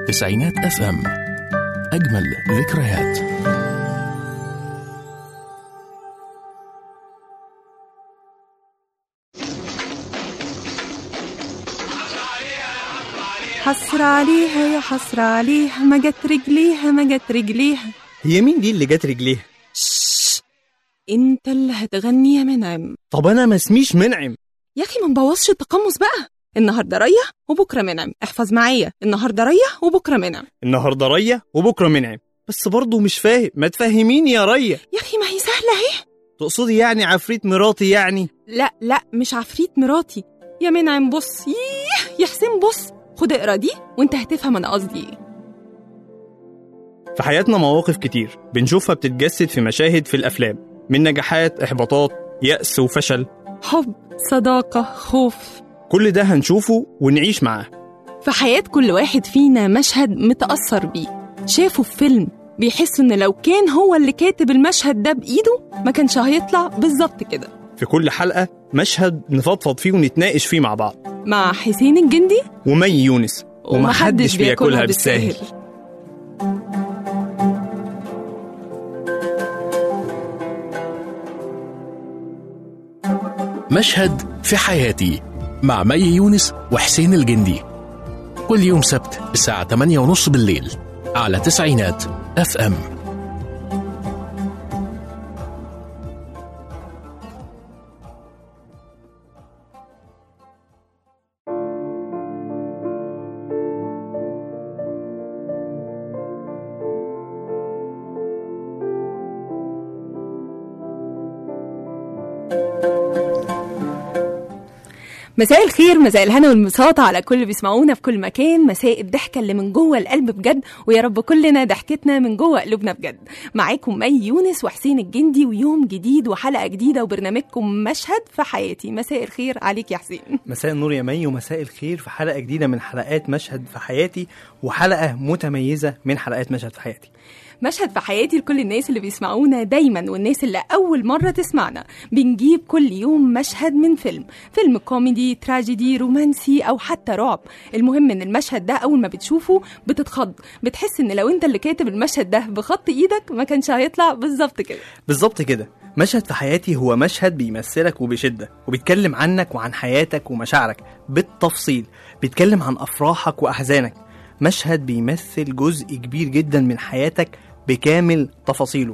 تسعينات اف ام اجمل ذكريات حسر عليها يا حسر عليها ما جت رجليها ما جت رجليها هي مين دي اللي جت رجليها انت اللي هتغني يا منعم طب انا ما اسميش منعم يا اخي ما نبوظش التقمص بقى النهارده ريا وبكره منعم احفظ معايا النهارده ريا وبكره منعم النهارده ريا وبكره منعم بس برضه مش فاهم ما تفهميني يا ريا يا اخي ما هي سهله اهي تقصدي يعني عفريت مراتي يعني لا لا مش عفريت مراتي يا منعم بص ييه يا حسين بص خد اقرا دي وانت هتفهم انا قصدي ايه في حياتنا مواقف كتير بنشوفها بتتجسد في مشاهد في الافلام من نجاحات احباطات يأس وفشل حب صداقه خوف كل ده هنشوفه ونعيش معاه في حياة كل واحد فينا مشهد متأثر بيه شافه في فيلم بيحس إن لو كان هو اللي كاتب المشهد ده بإيده ما كانش هيطلع بالظبط كده في كل حلقة مشهد نفضفض فيه ونتناقش فيه مع بعض مع حسين الجندي ومي يونس ومحدش بياكلها بالساهل مشهد في حياتي مع مي يونس وحسين الجندي كل يوم سبت الساعة 8:30 بالليل على تسعينات اف ام مساء الخير مساء الهنا والانبساط على كل اللي بيسمعونا في كل مكان مساء الضحكة اللي من جوه القلب بجد ويا رب كلنا ضحكتنا من جوه قلوبنا بجد معاكم مي يونس وحسين الجندي ويوم جديد وحلقة جديدة وبرنامجكم مشهد في حياتي مساء الخير عليك يا حسين مساء النور يا مي ومساء الخير في حلقة جديدة من حلقات مشهد في حياتي وحلقة متميزة من حلقات مشهد في حياتي مشهد في حياتي لكل الناس اللي بيسمعونا دايما والناس اللي أول مرة تسمعنا بنجيب كل يوم مشهد من فيلم فيلم كوميدي تراجيدي رومانسي أو حتى رعب المهم إن المشهد ده أول ما بتشوفه بتتخض بتحس إن لو أنت اللي كاتب المشهد ده بخط إيدك ما كانش هيطلع بالظبط كده بالظبط كده مشهد في حياتي هو مشهد بيمثلك وبشدة وبيتكلم عنك وعن حياتك ومشاعرك بالتفصيل بيتكلم عن أفراحك وأحزانك مشهد بيمثل جزء كبير جدا من حياتك بكامل تفاصيله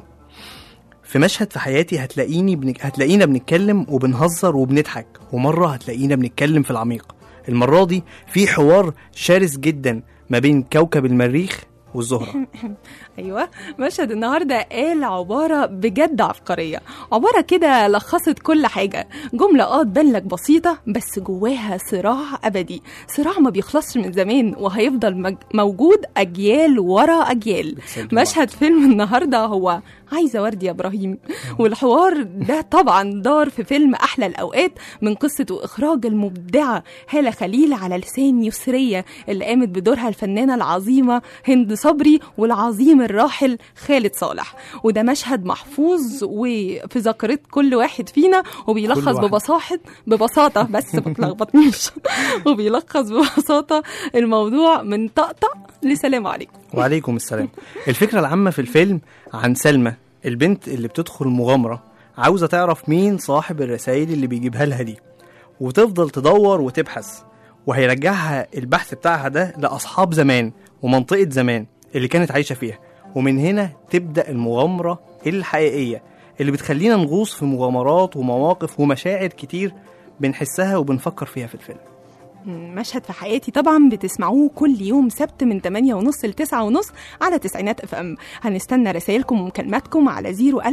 في مشهد في حياتي هتلاقيني بنك... هتلاقينا بنتكلم وبنهزر وبنضحك ومرة هتلاقينا بنتكلم في العميق المرة دي في حوار شرس جدا ما بين كوكب المريخ والزهرة ايوه مشهد النهارده قال عباره بجد عبقريه عباره كده لخصت كل حاجه جمله اه تبان لك بسيطه بس جواها صراع ابدي صراع ما بيخلصش من زمان وهيفضل مج... موجود اجيال ورا اجيال بتسد بعض. مشهد فيلم النهارده هو عايزه ورد يا ابراهيم والحوار ده طبعا دار في فيلم احلى الاوقات من قصه واخراج المبدعه هاله خليل على لسان يسريه اللي قامت بدورها الفنانه العظيمه هند صبري والعظيم الراحل خالد صالح وده مشهد محفوظ وفي ذاكره كل واحد فينا وبيلخص واحد. ببساطه ببساطه بس ما تلخبطنيش وبيلخص ببساطه الموضوع من طقطق لسلام عليكم وعليكم السلام الفكرة العامة في الفيلم عن سلمى البنت اللي بتدخل مغامرة عاوزة تعرف مين صاحب الرسائل اللي بيجيبها لها دي وتفضل تدور وتبحث وهيرجعها البحث بتاعها ده لأصحاب زمان ومنطقة زمان اللي كانت عايشة فيها ومن هنا تبدأ المغامرة الحقيقية اللي بتخلينا نغوص في مغامرات ومواقف ومشاعر كتير بنحسها وبنفكر فيها في الفيلم مشهد في حياتي طبعا بتسمعوه كل يوم سبت من 8 ونص ل 9 ونص على تسعينات اف ام هنستنى رسائلكم ومكالماتكم على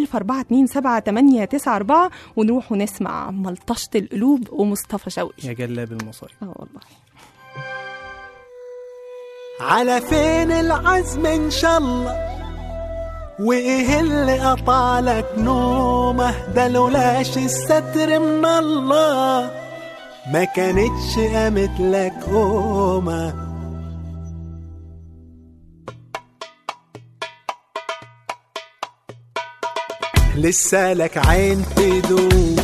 01427 ونروح ونسمع ملطشة القلوب ومصطفى شوقي يا جلاب المصاري اه والله على فين العزم ان شاء الله وايه اللي قطعلك نومه ده لولاش الستر من الله ما كانتش قامت لك قومه لسه لك عين تدوب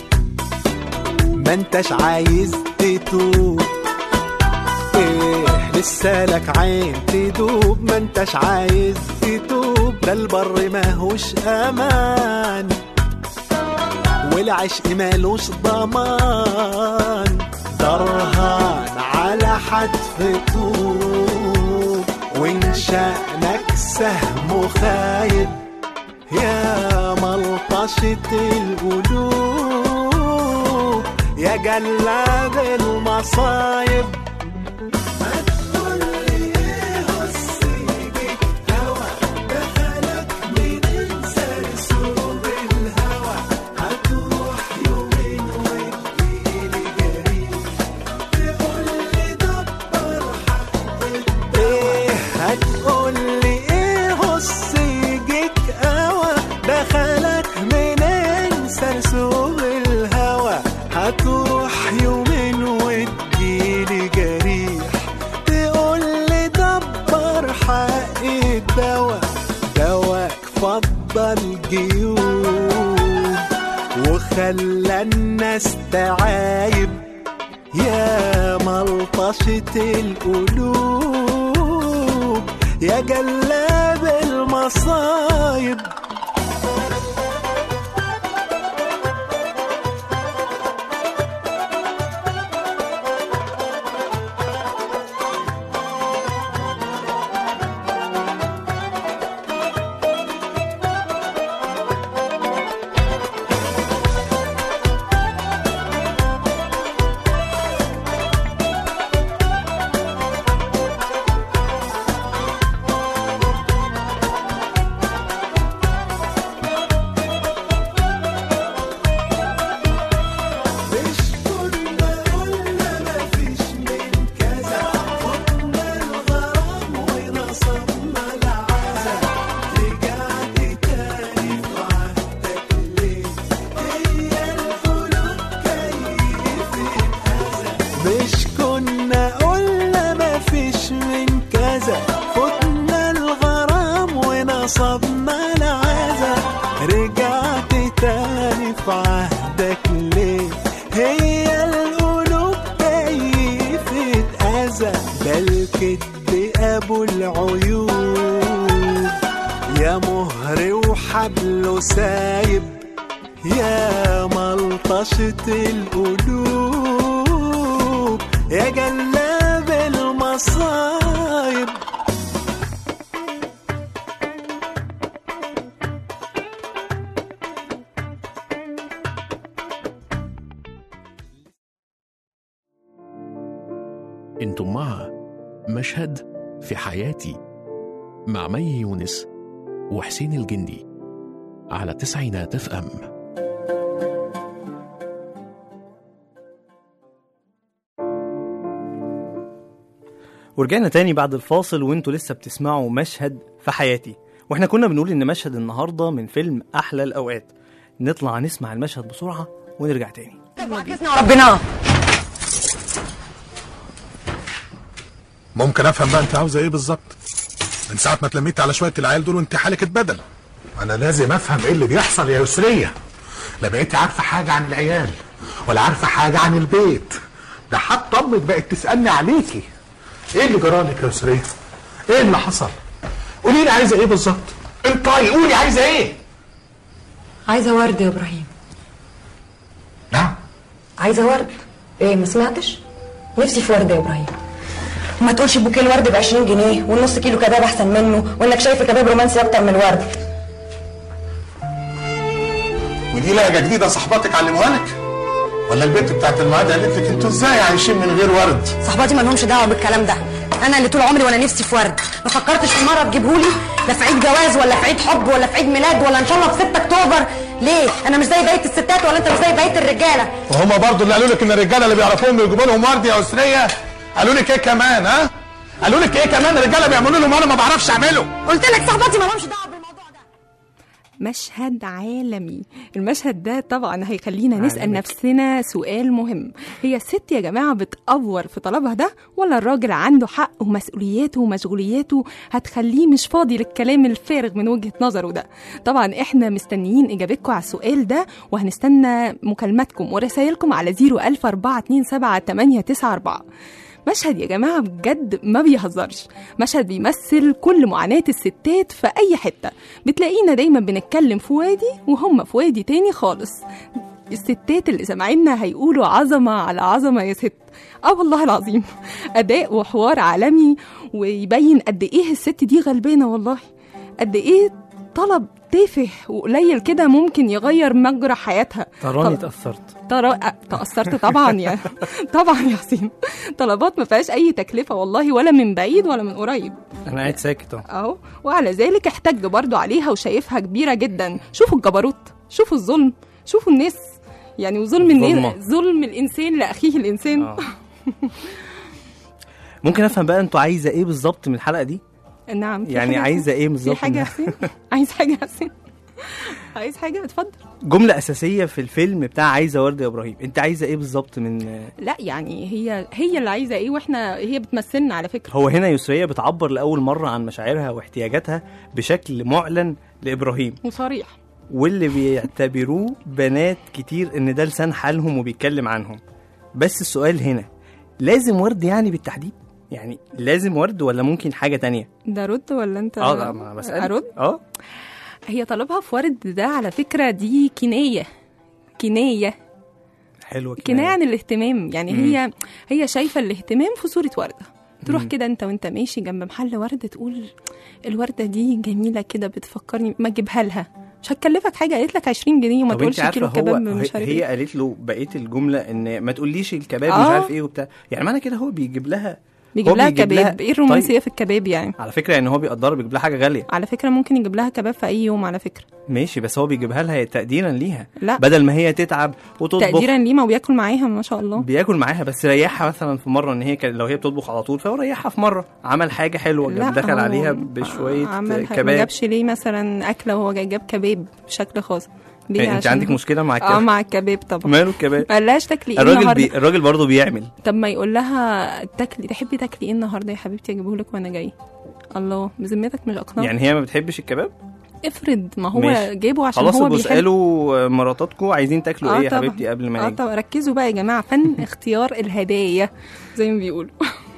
ما انتش عايز تتوب ايه لسه لك عين تدوب ما انتش عايز تتوب ده البر ماهوش امان والعشق مالوش ضمان درهان على حتف طوب وان شأنك سهم خايب يا ملطشة القلوب يا جلاد المصايب ايه هتقولي ايه هص يجيك قوى دخلك منين سرسوب الهوى هتروح يومين وتجيلي جريح تقولي دبر حق الدوا دواك فضل جيوب وخلى الناس تعايب يا ملطشة القلوب يا جلاب المصايب مش كنا قلنا مفيش من كذا فضنا الغرام ونصبنا العزا رجعت تاني في عهدك ليه هي القلوب كيفت أذى مش كنا قلنا مفيش من كذا فضنا الغرام ونصبنا العزا رجعت تاني في عهدك ليه هي القلوب كيفت أذى ده الكدب أبو العيوب يا مهر وحبله سايب يا ملطشة القلوب يا جلاب المصايب انتم مع مشهد في حياتي مع مي يونس وحسين الجندي على تسعينات اف ام ورجعنا تاني بعد الفاصل وانتوا لسه بتسمعوا مشهد في حياتي واحنا كنا بنقول ان مشهد النهارده من فيلم احلى الاوقات نطلع نسمع المشهد بسرعه ونرجع تاني عجزنا وربنا ممكن افهم بقى انت عاوزه ايه بالظبط من ساعه ما اتلميت على شويه العيال دول وانت حالك اتبدل انا لازم افهم ايه اللي بيحصل يا يسريه لا بقيتي عارفه حاجه عن العيال ولا عارفه حاجه عن البيت ده حتى امك بقت تسالني عليكي ايه اللي جرالك يا يسريه ايه اللي حصل قولي لي عايزه ايه بالظبط انت قولي عايزه ايه عايزه ورد يا ابراهيم نعم عايزه ورد ايه ما سمعتش نفسي في ورد يا ابراهيم ما تقولش بوكيه الورد ب 20 جنيه والنص كيلو كباب احسن منه وانك شايف الكباب رومانسي اكتر من الورد ودي لهجه جديده صاحباتك علموها لك ولا البنت بتاعت الميعاد قالت لك انتوا ازاي عايشين من غير ورد صحباتي ما لهمش دعوه بالكلام ده انا اللي طول عمري وانا نفسي في ورد ما فكرتش في مره تجيبهولي لا في عيد جواز ولا في عيد حب ولا في عيد ميلاد ولا ان شاء الله في 6 اكتوبر ليه انا مش زي بقيه الستات ولا انت مش زي بقيه الرجاله وهم برضو اللي قالوا لك ان الرجاله اللي بيعرفوهم بيجيبوا لهم ورد يا اسريه قالوا لك ايه كمان ها قالوا لك ايه كمان الرجاله بيعملوا لهم وانا ما بعرفش اعمله قلت لك صحباتي ما لهمش دعوه بالموضوع ده مشهد عالمي المشهد ده طبعا هيخلينا نسأل عالمي. نفسنا سؤال مهم هي الست يا جماعة بتأور في طلبها ده ولا الراجل عنده حق ومسؤولياته ومشغولياته هتخليه مش فاضي للكلام الفارغ من وجهة نظره ده طبعا احنا مستنيين اجابتكم على السؤال ده وهنستنى مكالماتكم ورسائلكم على 010427894 مشهد يا جماعة بجد ما بيهزرش مشهد بيمثل كل معاناة الستات في أي حتة بتلاقينا دايما بنتكلم في وادي وهم في وادي تاني خالص الستات اللي سامعيننا هيقولوا عظمة على عظمة يا ست اه والله العظيم أداء وحوار عالمي ويبين قد إيه الست دي غلبانة والله قد إيه طلب تافه وقليل كده ممكن يغير مجرى حياتها تراني طب- تاثرت ترى أ- تأثرت طبعا يا طبعا يا حسين طلبات ما فيهاش أي تكلفة والله ولا من بعيد ولا من قريب انا قاعد ساكت اهو أهو وعلى ذلك احتج برضو عليها وشايفها كبيرة جدا شوفوا الجبروت شوفوا الظلم شوفوا الناس يعني وظلم الظلمة. الناس ظلم الإنسان لأخيه الإنسان آه. ممكن افهم بقى انتوا عايزه ايه بالظبط من الحلقه دي نعم في يعني حاجة عايزه ايه في بالظبط حاجة يا من- حسين عايز حاجة يا حسين عايز حاجة اتفضل جمله اساسيه في الفيلم بتاع عايزه ورده يا ابراهيم انت عايزه ايه بالظبط من لا يعني هي هي اللي عايزة ايه واحنا هي بتمثلنا على فكرة هو هنا يسرية بتعبر لأول مرة عن مشاعرها واحتياجاتها بشكل معلن لإبراهيم وصريح واللي بيعتبروه بنات كتير إن ده لسان حالهم وبيتكلم عنهم بس السؤال هنا لازم ورد يعني بالتحديد يعني لازم ورد ولا ممكن حاجة تانية ده رد ولا انت اه لا ما بسأل ارد اه هي طلبها في ورد ده على فكرة دي كناية كناية حلوة كناية عن الاهتمام يعني مم. هي هي شايفة الاهتمام في صورة وردة تروح مم. كده انت وانت ماشي جنب محل وردة تقول الوردة دي جميلة كده بتفكرني ما اجيبها لها مش هتكلفك حاجة قالت لك 20 جنيه وما طب انت تقولش كيلو عارفه كباب هو مش هي, عارف هي ايه قالت له بقيه الجمله ان ما تقوليش الكباب مش آه. عارف ايه وبتاع يعني معنى كده هو بيجيب لها بيجيب هو لها بيجيب كباب لها- ايه الرومانسية طيب. في الكباب يعني على فكره يعني هو بيقدرها بيجيب لها حاجه غاليه على فكرة ممكن يجيب لها كباب في أي يوم على فكرة ماشي بس هو بيجيبها لها تقديرا ليها لا بدل ما هي تتعب وتطبخ تقديرا ليه ما بياكل معاها ما شاء الله بياكل معاها بس ريحها مثلا في مره ان هي كان لو هي بتطبخ على طول فهو ريحها في مره عمل حاجه حلوه لا جاب دخل هو عليها بشويه عمل حاجة- ما كباب جابش ليه مثلا أكلة وهو جاي جاب كباب بشكل خاص ليه إيه، انت عشان عندك هو- مشكله مع اه الكباب مع الكباب طبعا ماله الكباب ما قالهاش تاكلي ايه الراجل النهارده بي... الراجل برضه بيعمل طب ما يقول لها تاكلي تحبي تاكلي ايه النهارده يا حبيبتي اجيبه لك وانا جاي الله بذمتك مش اقنع يعني هي ما بتحبش الكباب افرض ما هو ماشي. جايبه عشان خلاص هو ابقوا بيحب اسالوا مراتاتكم عايزين تاكلوا آه ايه يا طبعا. حبيبتي قبل ما اه نيجي طب ركزوا بقى يا جماعه فن اختيار الهدايا زي ما بيقولوا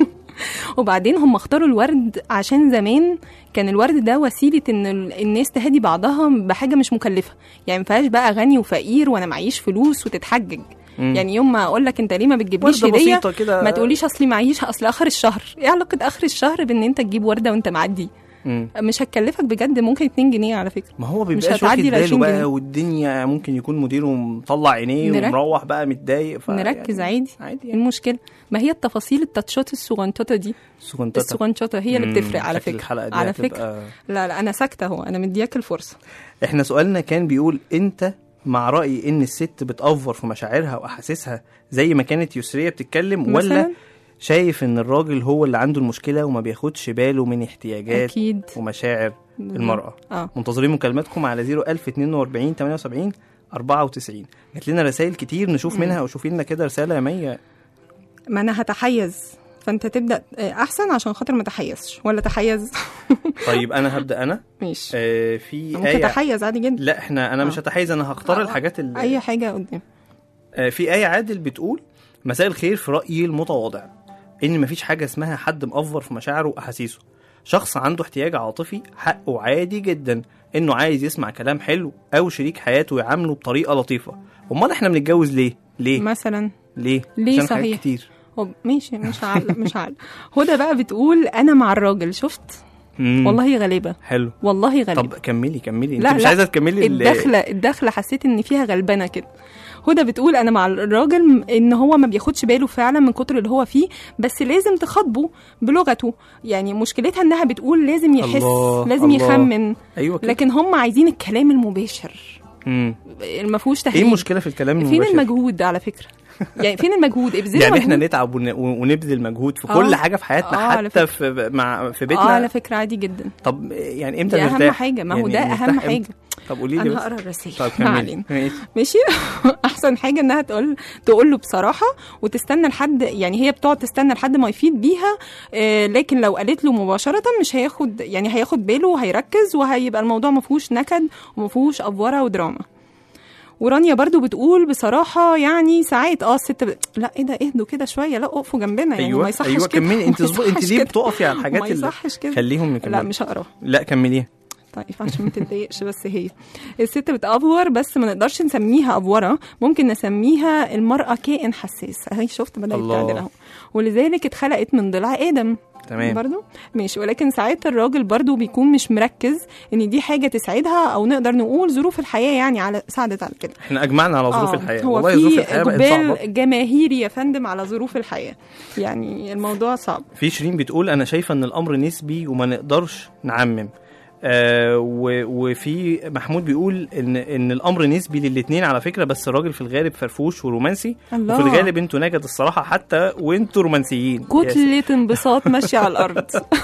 وبعدين هم اختاروا الورد عشان زمان كان الورد ده وسيله ان ال- الناس تهدي بعضها بحاجه مش مكلفه يعني ما فيهاش بقى غني وفقير وانا معيش فلوس وتتحجج مم. يعني يوم ما اقول لك انت ليه ما بتجيبليش ورده هديه بسيطه كده ما تقوليش اصلي معيش اصل اخر الشهر ايه علاقه اخر الشهر بان انت تجيب ورده وانت معدي مم. مش هتكلفك بجد ممكن 2 جنيه على فكره ما هو مش بيبقاش واخد هتعدي ال باله 20 بقى جنيه. والدنيا ممكن يكون مديره مطلع عينيه نرك- ومروح بقى متضايق ف نركز عادي عادي ايه يعني المشكله ما هي التفاصيل التاتشات الصغنططه دي سكنتاتا. الصغنططه هي اللي مم، بتفرق على شكل فكره الحلقه دي على هتبقى- فكره لا لا انا ساكته اهو انا مدياك الفرصه احنا سؤالنا كان بيقول انت مع رأي ان الست بتأفور في مشاعرها واحاسيسها زي ما كانت يسرية بتتكلم ولا مثلا شايف ان الراجل هو اللي عنده المشكلة وما بياخدش باله من احتياجات اكيد ومشاعر المرأة اه منتظرين مكالماتكم على 01042 78 94 جات لنا رسائل كتير نشوف منها وشوفي لنا كده رسالة يا مية ما انا هتحيز فانت تبدا آه، احسن عشان خاطر ما تحيزش ولا تحيز طيب انا هبدأ انا ماشي آه في ممكن آية تحيز عادي جدا لا احنا انا مش آه. هتحيز انا هختار آه. الحاجات اللي اي حاجه قدام آه، في آية عادل بتقول مساء الخير في رأيي المتواضع إن مفيش حاجة اسمها حد مأفور في مشاعره وأحاسيسه شخص عنده احتياج عاطفي حقه عادي جدا إنه عايز يسمع كلام حلو أو شريك حياته يعامله بطريقة لطيفة أمال إحنا بنتجوز ليه؟ ليه؟ مثلا ليه؟ ليه عشان حاجات صحيح؟ كتير هو ماشي مش عارف مش عارف هدى بقى بتقول انا مع الراجل شفت مم. والله غليبه حلو والله غليبه طب كملي كملي انت لا، مش لا. عايزه تكملي ال- الدخله الدخله حسيت ان فيها غلبنه كده هدى بتقول انا مع الراجل م- ان هو ما بياخدش باله فعلا من كتر اللي هو فيه بس لازم تخاطبه بلغته يعني مشكلتها انها بتقول لازم يحس الله، لازم الله. يخمن ايوه كده لكن هم عايزين الكلام المباشر مم. ما فيهوش تهديد ايه المشكله في الكلام فين المباشر المجهود على فكره يعني فين المجهود ابذلوا يعني احنا مجهود. نتعب ون- ونبذل مجهود في آه. كل حاجه في حياتنا آه، على حتى في مع في بيتنا اه على فكره عادي جدا طب يعني امتى دي اهم نرتاح؟ حاجه ما هو يعني ده نرتاح اهم إمتى؟ حاجه طب قولي لي انا بس هقرا الرسائل طب ما كملي علينا ماشي ماشي احسن حاجه انها تقول تقول له بصراحه وتستنى لحد يعني هي بتقعد تستنى لحد ما يفيد بيها آه، لكن لو قالت له مباشره مش هياخد يعني هياخد باله وهيركز وهيبقى الموضوع ما فيهوش نكد وما فيهوش افوره ودراما ورانيا برضو بتقول بصراحة يعني ساعات اه الست ب... لا ايه ده اهدوا كده شوية لا اقفوا جنبنا يعني ايوه ما يصحش ايوه كده كملي انت ما اصبري انت يصحش ليه كده. بتقفي على الحاجات ما اللي يصحش كده خليهم لا يكملوا مش هقرا لا كمليها طيب عشان ما تتضايقش بس هي الست بتأفور بس ما نقدرش نسميها أفورة ممكن نسميها المرأة كائن حساس اهي شفت بدأت الله. تعدل اهو ولذلك اتخلقت من ضلع آدم تمام برضو ماشي ولكن ساعات الراجل برضو بيكون مش مركز ان دي حاجة تسعدها او نقدر نقول ظروف الحياة يعني على ساعدت على كده احنا اجمعنا على ظروف آه، الحياه هو والله في ظروف الحياه بقت صعبه اقبال جماهيري يا فندم على ظروف الحياة يعني الموضوع صعب في شيرين بتقول انا شايفه ان الامر نسبي وما نقدرش نعمم آه و- وفي محمود بيقول ان ان الامر نسبي للاثنين على فكره بس الراجل في الغالب فرفوش ورومانسي الله. وفي الغالب انتوا نكد الصراحه حتى وانتوا رومانسيين يا كتلة انبساط ماشية على الأرض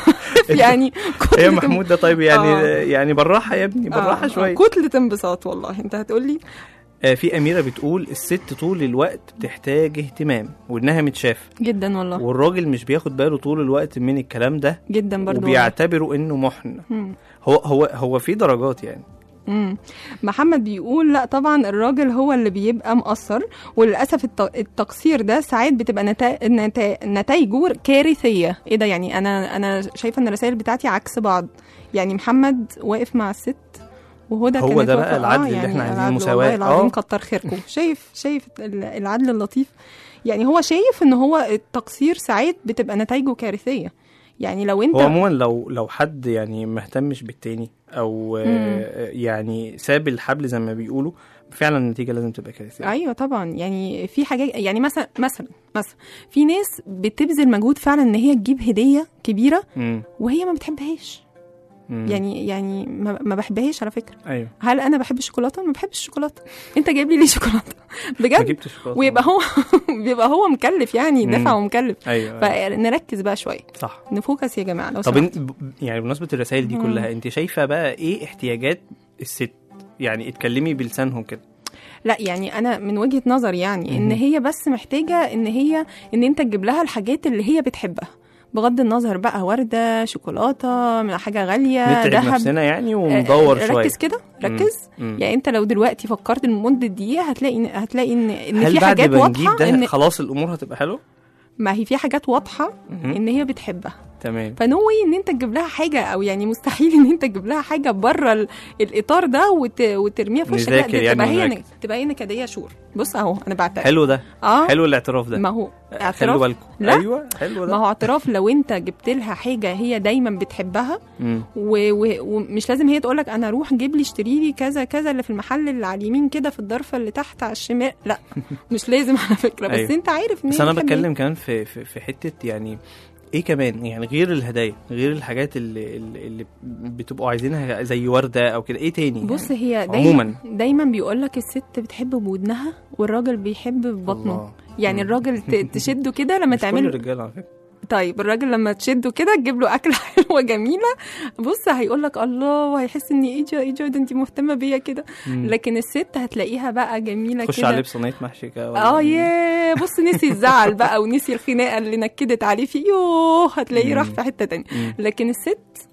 يعني س- كتلة يا محمود ده طيب يعني آه. يعني بالراحه يا ابني بالراحه آه، شويه كتلة انبساط والله انت هتقولي آه في اميره بتقول الست طول الوقت بتحتاج اهتمام وانها متشافه جدا والله والراجل مش بياخد باله طول الوقت من الكلام ده جدا برضو والله. وبيعتبره انه محن مم. هو هو هو في درجات يعني مم. محمد بيقول لا طبعا الراجل هو اللي بيبقى مقصر وللاسف الت- التقصير ده ساعات بتبقى نتا... نتا... نتائجه كارثيه ايه ده يعني انا انا شايفه ان الرسائل بتاعتي عكس بعض يعني محمد واقف مع الست وهو ده هو كانت ده واقفة- بقى العدل آه اللي يعني احنا عايزين، العدل المساواة. والله العظيم آه. كتر خيركم شايف شايف ال- العدل اللطيف يعني هو شايف ان هو التقصير ساعات بتبقى نتائجه كارثيه يعني لو انت هو عموما لو لو حد يعني ما اهتمش بالتاني او آه، يعني ساب الحبل زي ما بيقولوا فعلا النتيجه لازم تبقى كارثيه ايوه طبعا يعني في حاجات يعني مثلا مثلا مثلا في ناس بتبذل مجهود فعلا ان هي تجيب هديه كبيره مم. وهي ما بتحبهاش مم. يعني يعني ما, ما بحبهاش على فكره ايوه هل انا بحب الشوكولاته ما بحبش الشوكولاته انت جايب لي ليه شوكولاته ما بجد جبتش شوكولاتة. ويبقى هو بيبقى هو مكلف يعني مم. دافع ومكلف ايوه أيوة. فنركز بقى شويه صح نفوكس يا جماعه لو طب سمحت. انت ب- يعني بمناسبه الرسائل دي مم. كلها انت شايفه بقى ايه احتياجات الست يعني اتكلمي بلسانهم كده لا يعني انا من وجهه نظري يعني ان مهم. هي بس محتاجه ان هي ان انت تجيب لها الحاجات اللي هي بتحبها بغض النظر بقى ورده شوكولاته من حاجه غاليه نتعب ذهب نفسنا يعني آه، وندور آه، شويه ركز كده ركز مم. يعني انت لو دلوقتي فكرت لمده دقيقه هتلاقي هتلاقي ان ان هل في بعد حاجات ما نجيب واضحه ده ان خلاص الامور هتبقى حلوه ما هي في حاجات واضحه مهم. ان هي بتحبها تمام فنوي ان انت تجيب لها حاجه او يعني مستحيل ان انت تجيب لها حاجه بره ال- الاطار ده وت... وترميها في وشك لا نذاكر دي يعني تبقى هي ونركز. تبقى هي نكديه شور بص اهو انا بعترف حلو ده اه حلو الاعتراف ده ما هو خلوا اعتراف بالكم لا. ايوه حلو ما ده هو اعتراف لو انت جبت لها حاجه هي دايما بتحبها مم. و... و... ومش لازم هي تقول لك انا اروح جيب لي اشتري لي كذا كذا اللي في المحل اللي على اليمين كده في الضرفه اللي تحت على الشمال لا مش لازم على فكره بس أيوة. انت عارف ان بس هي انا بتحب إيه. بتكلم كمان في في, في حته يعني ايه كمان يعني غير الهدايا غير الحاجات اللي اللي, اللي بتبقوا عايزينها زي ورده او كده ايه تاني بص يعني؟ هي دايما عموما دايما بيقول لك الست بتحب بودنها والراجل بيحب ببطنه الله. يعني مم. الراجل ت- تشده كده لما مش كل تعمل الرجاله على فكره طيب الراجل لما تشده كده تجيب له اكله حلوه جميله بص هيقول لك الله وهيحس ان ايه جو- ايه جو ده انت مهتمه بيا كده مم. لكن الست هتلاقيها بقى جميله خش كده عليه بصينيه محشي كده ولا- اه ياه بص نسي الزعل بقى ونسي الخناقه اللي نكدت عليه فيه يوه هتلاقيه مم. راح في حته تانية مم. لكن الست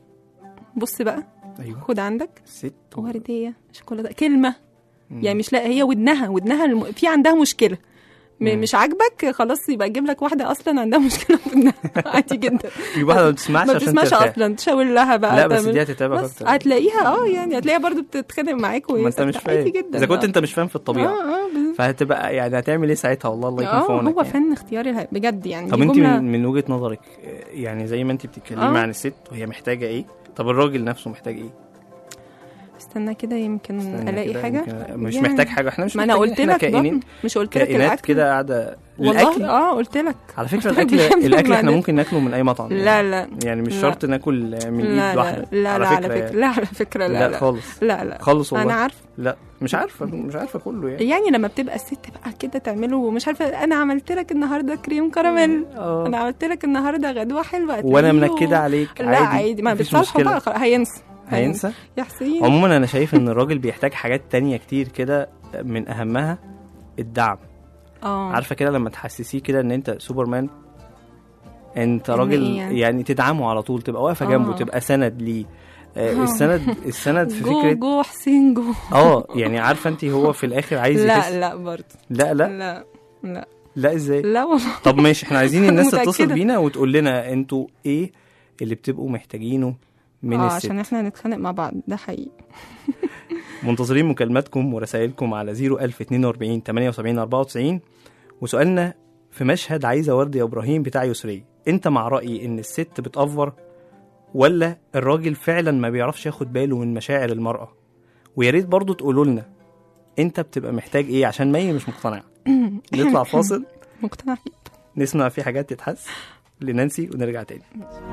بص بقى ايوه خد عندك ست ورديه شوكولاته كلمه مم. يعني مش لا هي ودنها ودنها الم... في عندها مشكله م- مم. مش عاجبك خلاص يبقى اجيب لك واحده اصلا عندها مشكله في ودنها عادي جدا في واحده ما بتسمعش ما عشان بتسمعش ترتاح اصلا تشاور لها بقى لا بس تعمل- دي هتتعبك بس اكتر هتلاقيها اه يعني هتلاقيها برضو بتتخانق معاك ما انت مش ويسكت. عادي فاهم جدا اذا كنت آه. انت مش فاهم في الطبيعه اه اه بز- فهتبقى يعني هتعمل ايه ساعتها والله الله يكون في اه عونك هو يعني. فن اختيار الهي بجد يعني طب دي انت جملة- من, من وجهه نظرك آه، يعني زي ما انت بتتكلمي آه. عن الست وهي محتاجه ايه طب الراجل نفسه محتاج ايه استنى كده يمكن استنى الاقي كده حاجه يمكن- مش يعني- محتاج حاجه احنا مش ما انا محتاجين، قلت احنا لك كائنين بطن. مش قلت لك كائنات الاكل كده قاعده والله الاكل اه قلت لك على فكره قلت لك الاكل بيحب الاكل احنا المعدة. ممكن ناكله من اي مطعم لا لا يعني مش لا. شرط ناكل من لا ايد واحده لا لا على على فكره فكره يعني. لا على فكره لا لا لا خالص لا لا خالص والله انا عارفه لا مش عارفه مش عارفه كله يعني يعني لما بتبقى الست بقى كده تعمله مش عارفه انا عملت لك النهارده كريم كراميل اه انا عملت لك النهارده غدوه حلوه وانا هتلاقيه منكده عليك لا عادي عادي ما مفيش بتصالحوا مشكلة. بقى خلاص، هينسى هينسى يا حسين عموما انا شايف ان الراجل بيحتاج حاجات تانية كتير كده من اهمها الدعم اه عارفه كده لما تحسسيه كده ان انت سوبرمان انت إن راجل إيه يعني؟ يعني تدعمه على طول تبقى واقفه جنبه آه. تبقى سند ليه آه، السند السند في جو فكره جو حسين جو اه يعني عارفه انت هو في الاخر عايز يحس لا لا برضه لا لا لا لا لا ازاي لا والله طب ماشي احنا عايزين الناس تتصل متأكدة. بينا وتقول لنا انتوا ايه اللي بتبقوا محتاجينه من اه الست عشان احنا هنتخانق مع بعض ده حقيقي منتظرين مكالماتكم ورسائلكم على 01042 78 94 وسؤالنا في مشهد عايزة ورد يا إبراهيم بتاع يسرية أنت مع رأيي إن الست بتأفور ولا الراجل فعلا ما بيعرفش ياخد باله من مشاعر المرأة ويا ريت برضه تقولوا لنا أنت بتبقى محتاج إيه عشان مي مش مقتنعة نطلع فاصل مقتنع نسمع في حاجات تتحس لنانسي ونرجع تاني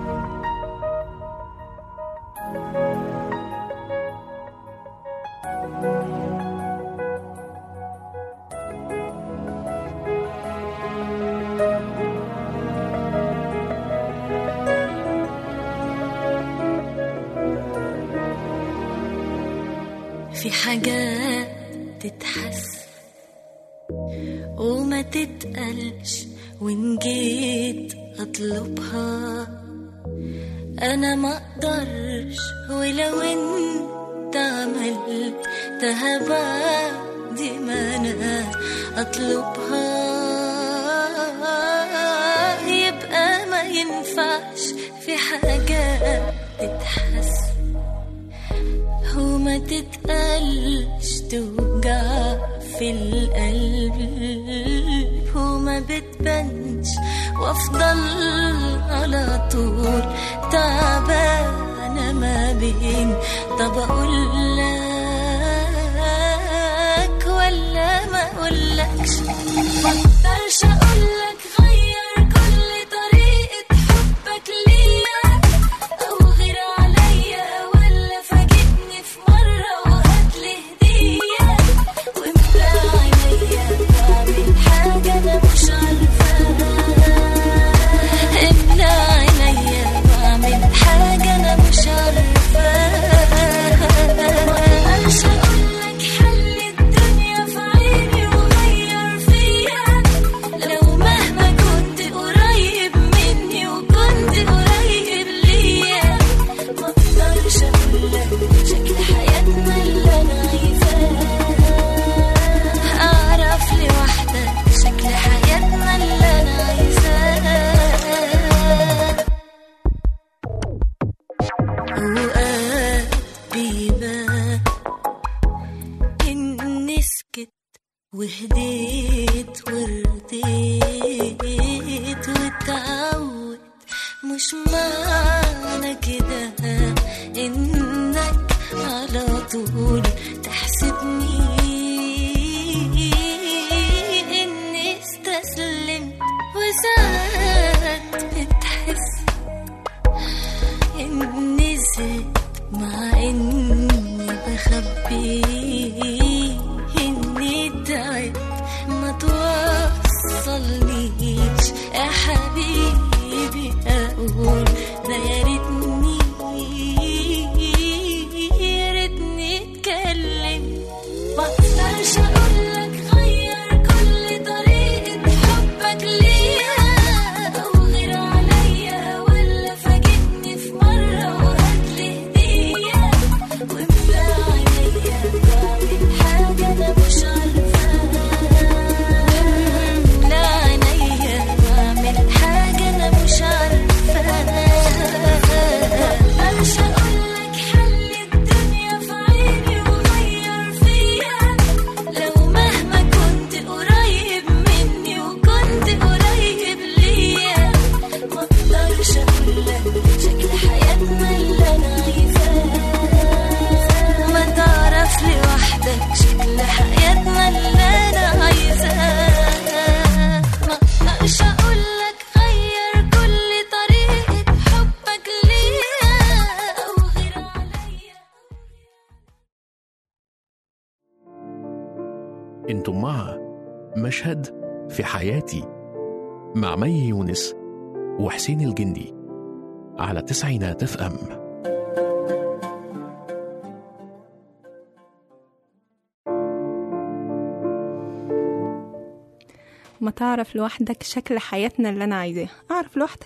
في حاجات تتحس وما تتقلش وإن جيت أطلبها أنا ما أقدرش ولو أنت عملت بعد ما أنا أطلبها يبقى ما ينفعش في حاجات تتحس وما تتقلش توجع في القلب وما بتبانش وافضل على طول تعبانة ما بين طب اقول لك ولا ما اقولكش مقدرش اقولك غير كل طريقة حبك ليا او غير عليا ولا فاجئني في مرة وهاتلي هدية واملى عينيا بعمل حاجة انا مش عارفاها املى عينيا بعمل حاجة انا مش عارفاها مقدرش اقولك حل الدنيا في عيني وغير فيا لو مهما كنت قريب مني وكنت قريب ليا ما اقدرش اقولك شكل حياتنا اللي انا عايزاه اعرف لوحدك شكل حياتنا اللي انا عايزاه اوقات بيبان اني سكت وهديت ورديت واتعود مش معنى كده انك على طول تحسبني اني استسلمت وساعات بتحس اني زدت مع اني بخبي اني تعبت ما توصلنيش يا حبيبي اقول ده يا ريتني يا ريتني اتكلم ما اقدرش اقولك غير كل طريقة حبك ليا او غير عليا ولا فاجئني في مرة وهاتلي هدية واملى عينيا بعمل حاجة انا مش عارفاها املى عينيا بعمل حاجة انا مش عارفاها مقدرش اقولك حل الدنيا في عيني وغير فيا لو مهما كنت قريب مني وكنت قريب ليا ما اقدرش اقولك شكل حياتنا اللي انا عايزاه ما تعرف لوحدك شكل حياتنا اللي انا عايزاه ما اقدرش اقولك غير كل طريقة حبك ليا او غير عليا انتم مع مشهد في حياتي مع مي يونس وحسين الجندي على تسعينات اف ام ما تعرف لوحدك شكل حياتنا اللي انا عايزاه اعرف لوحدك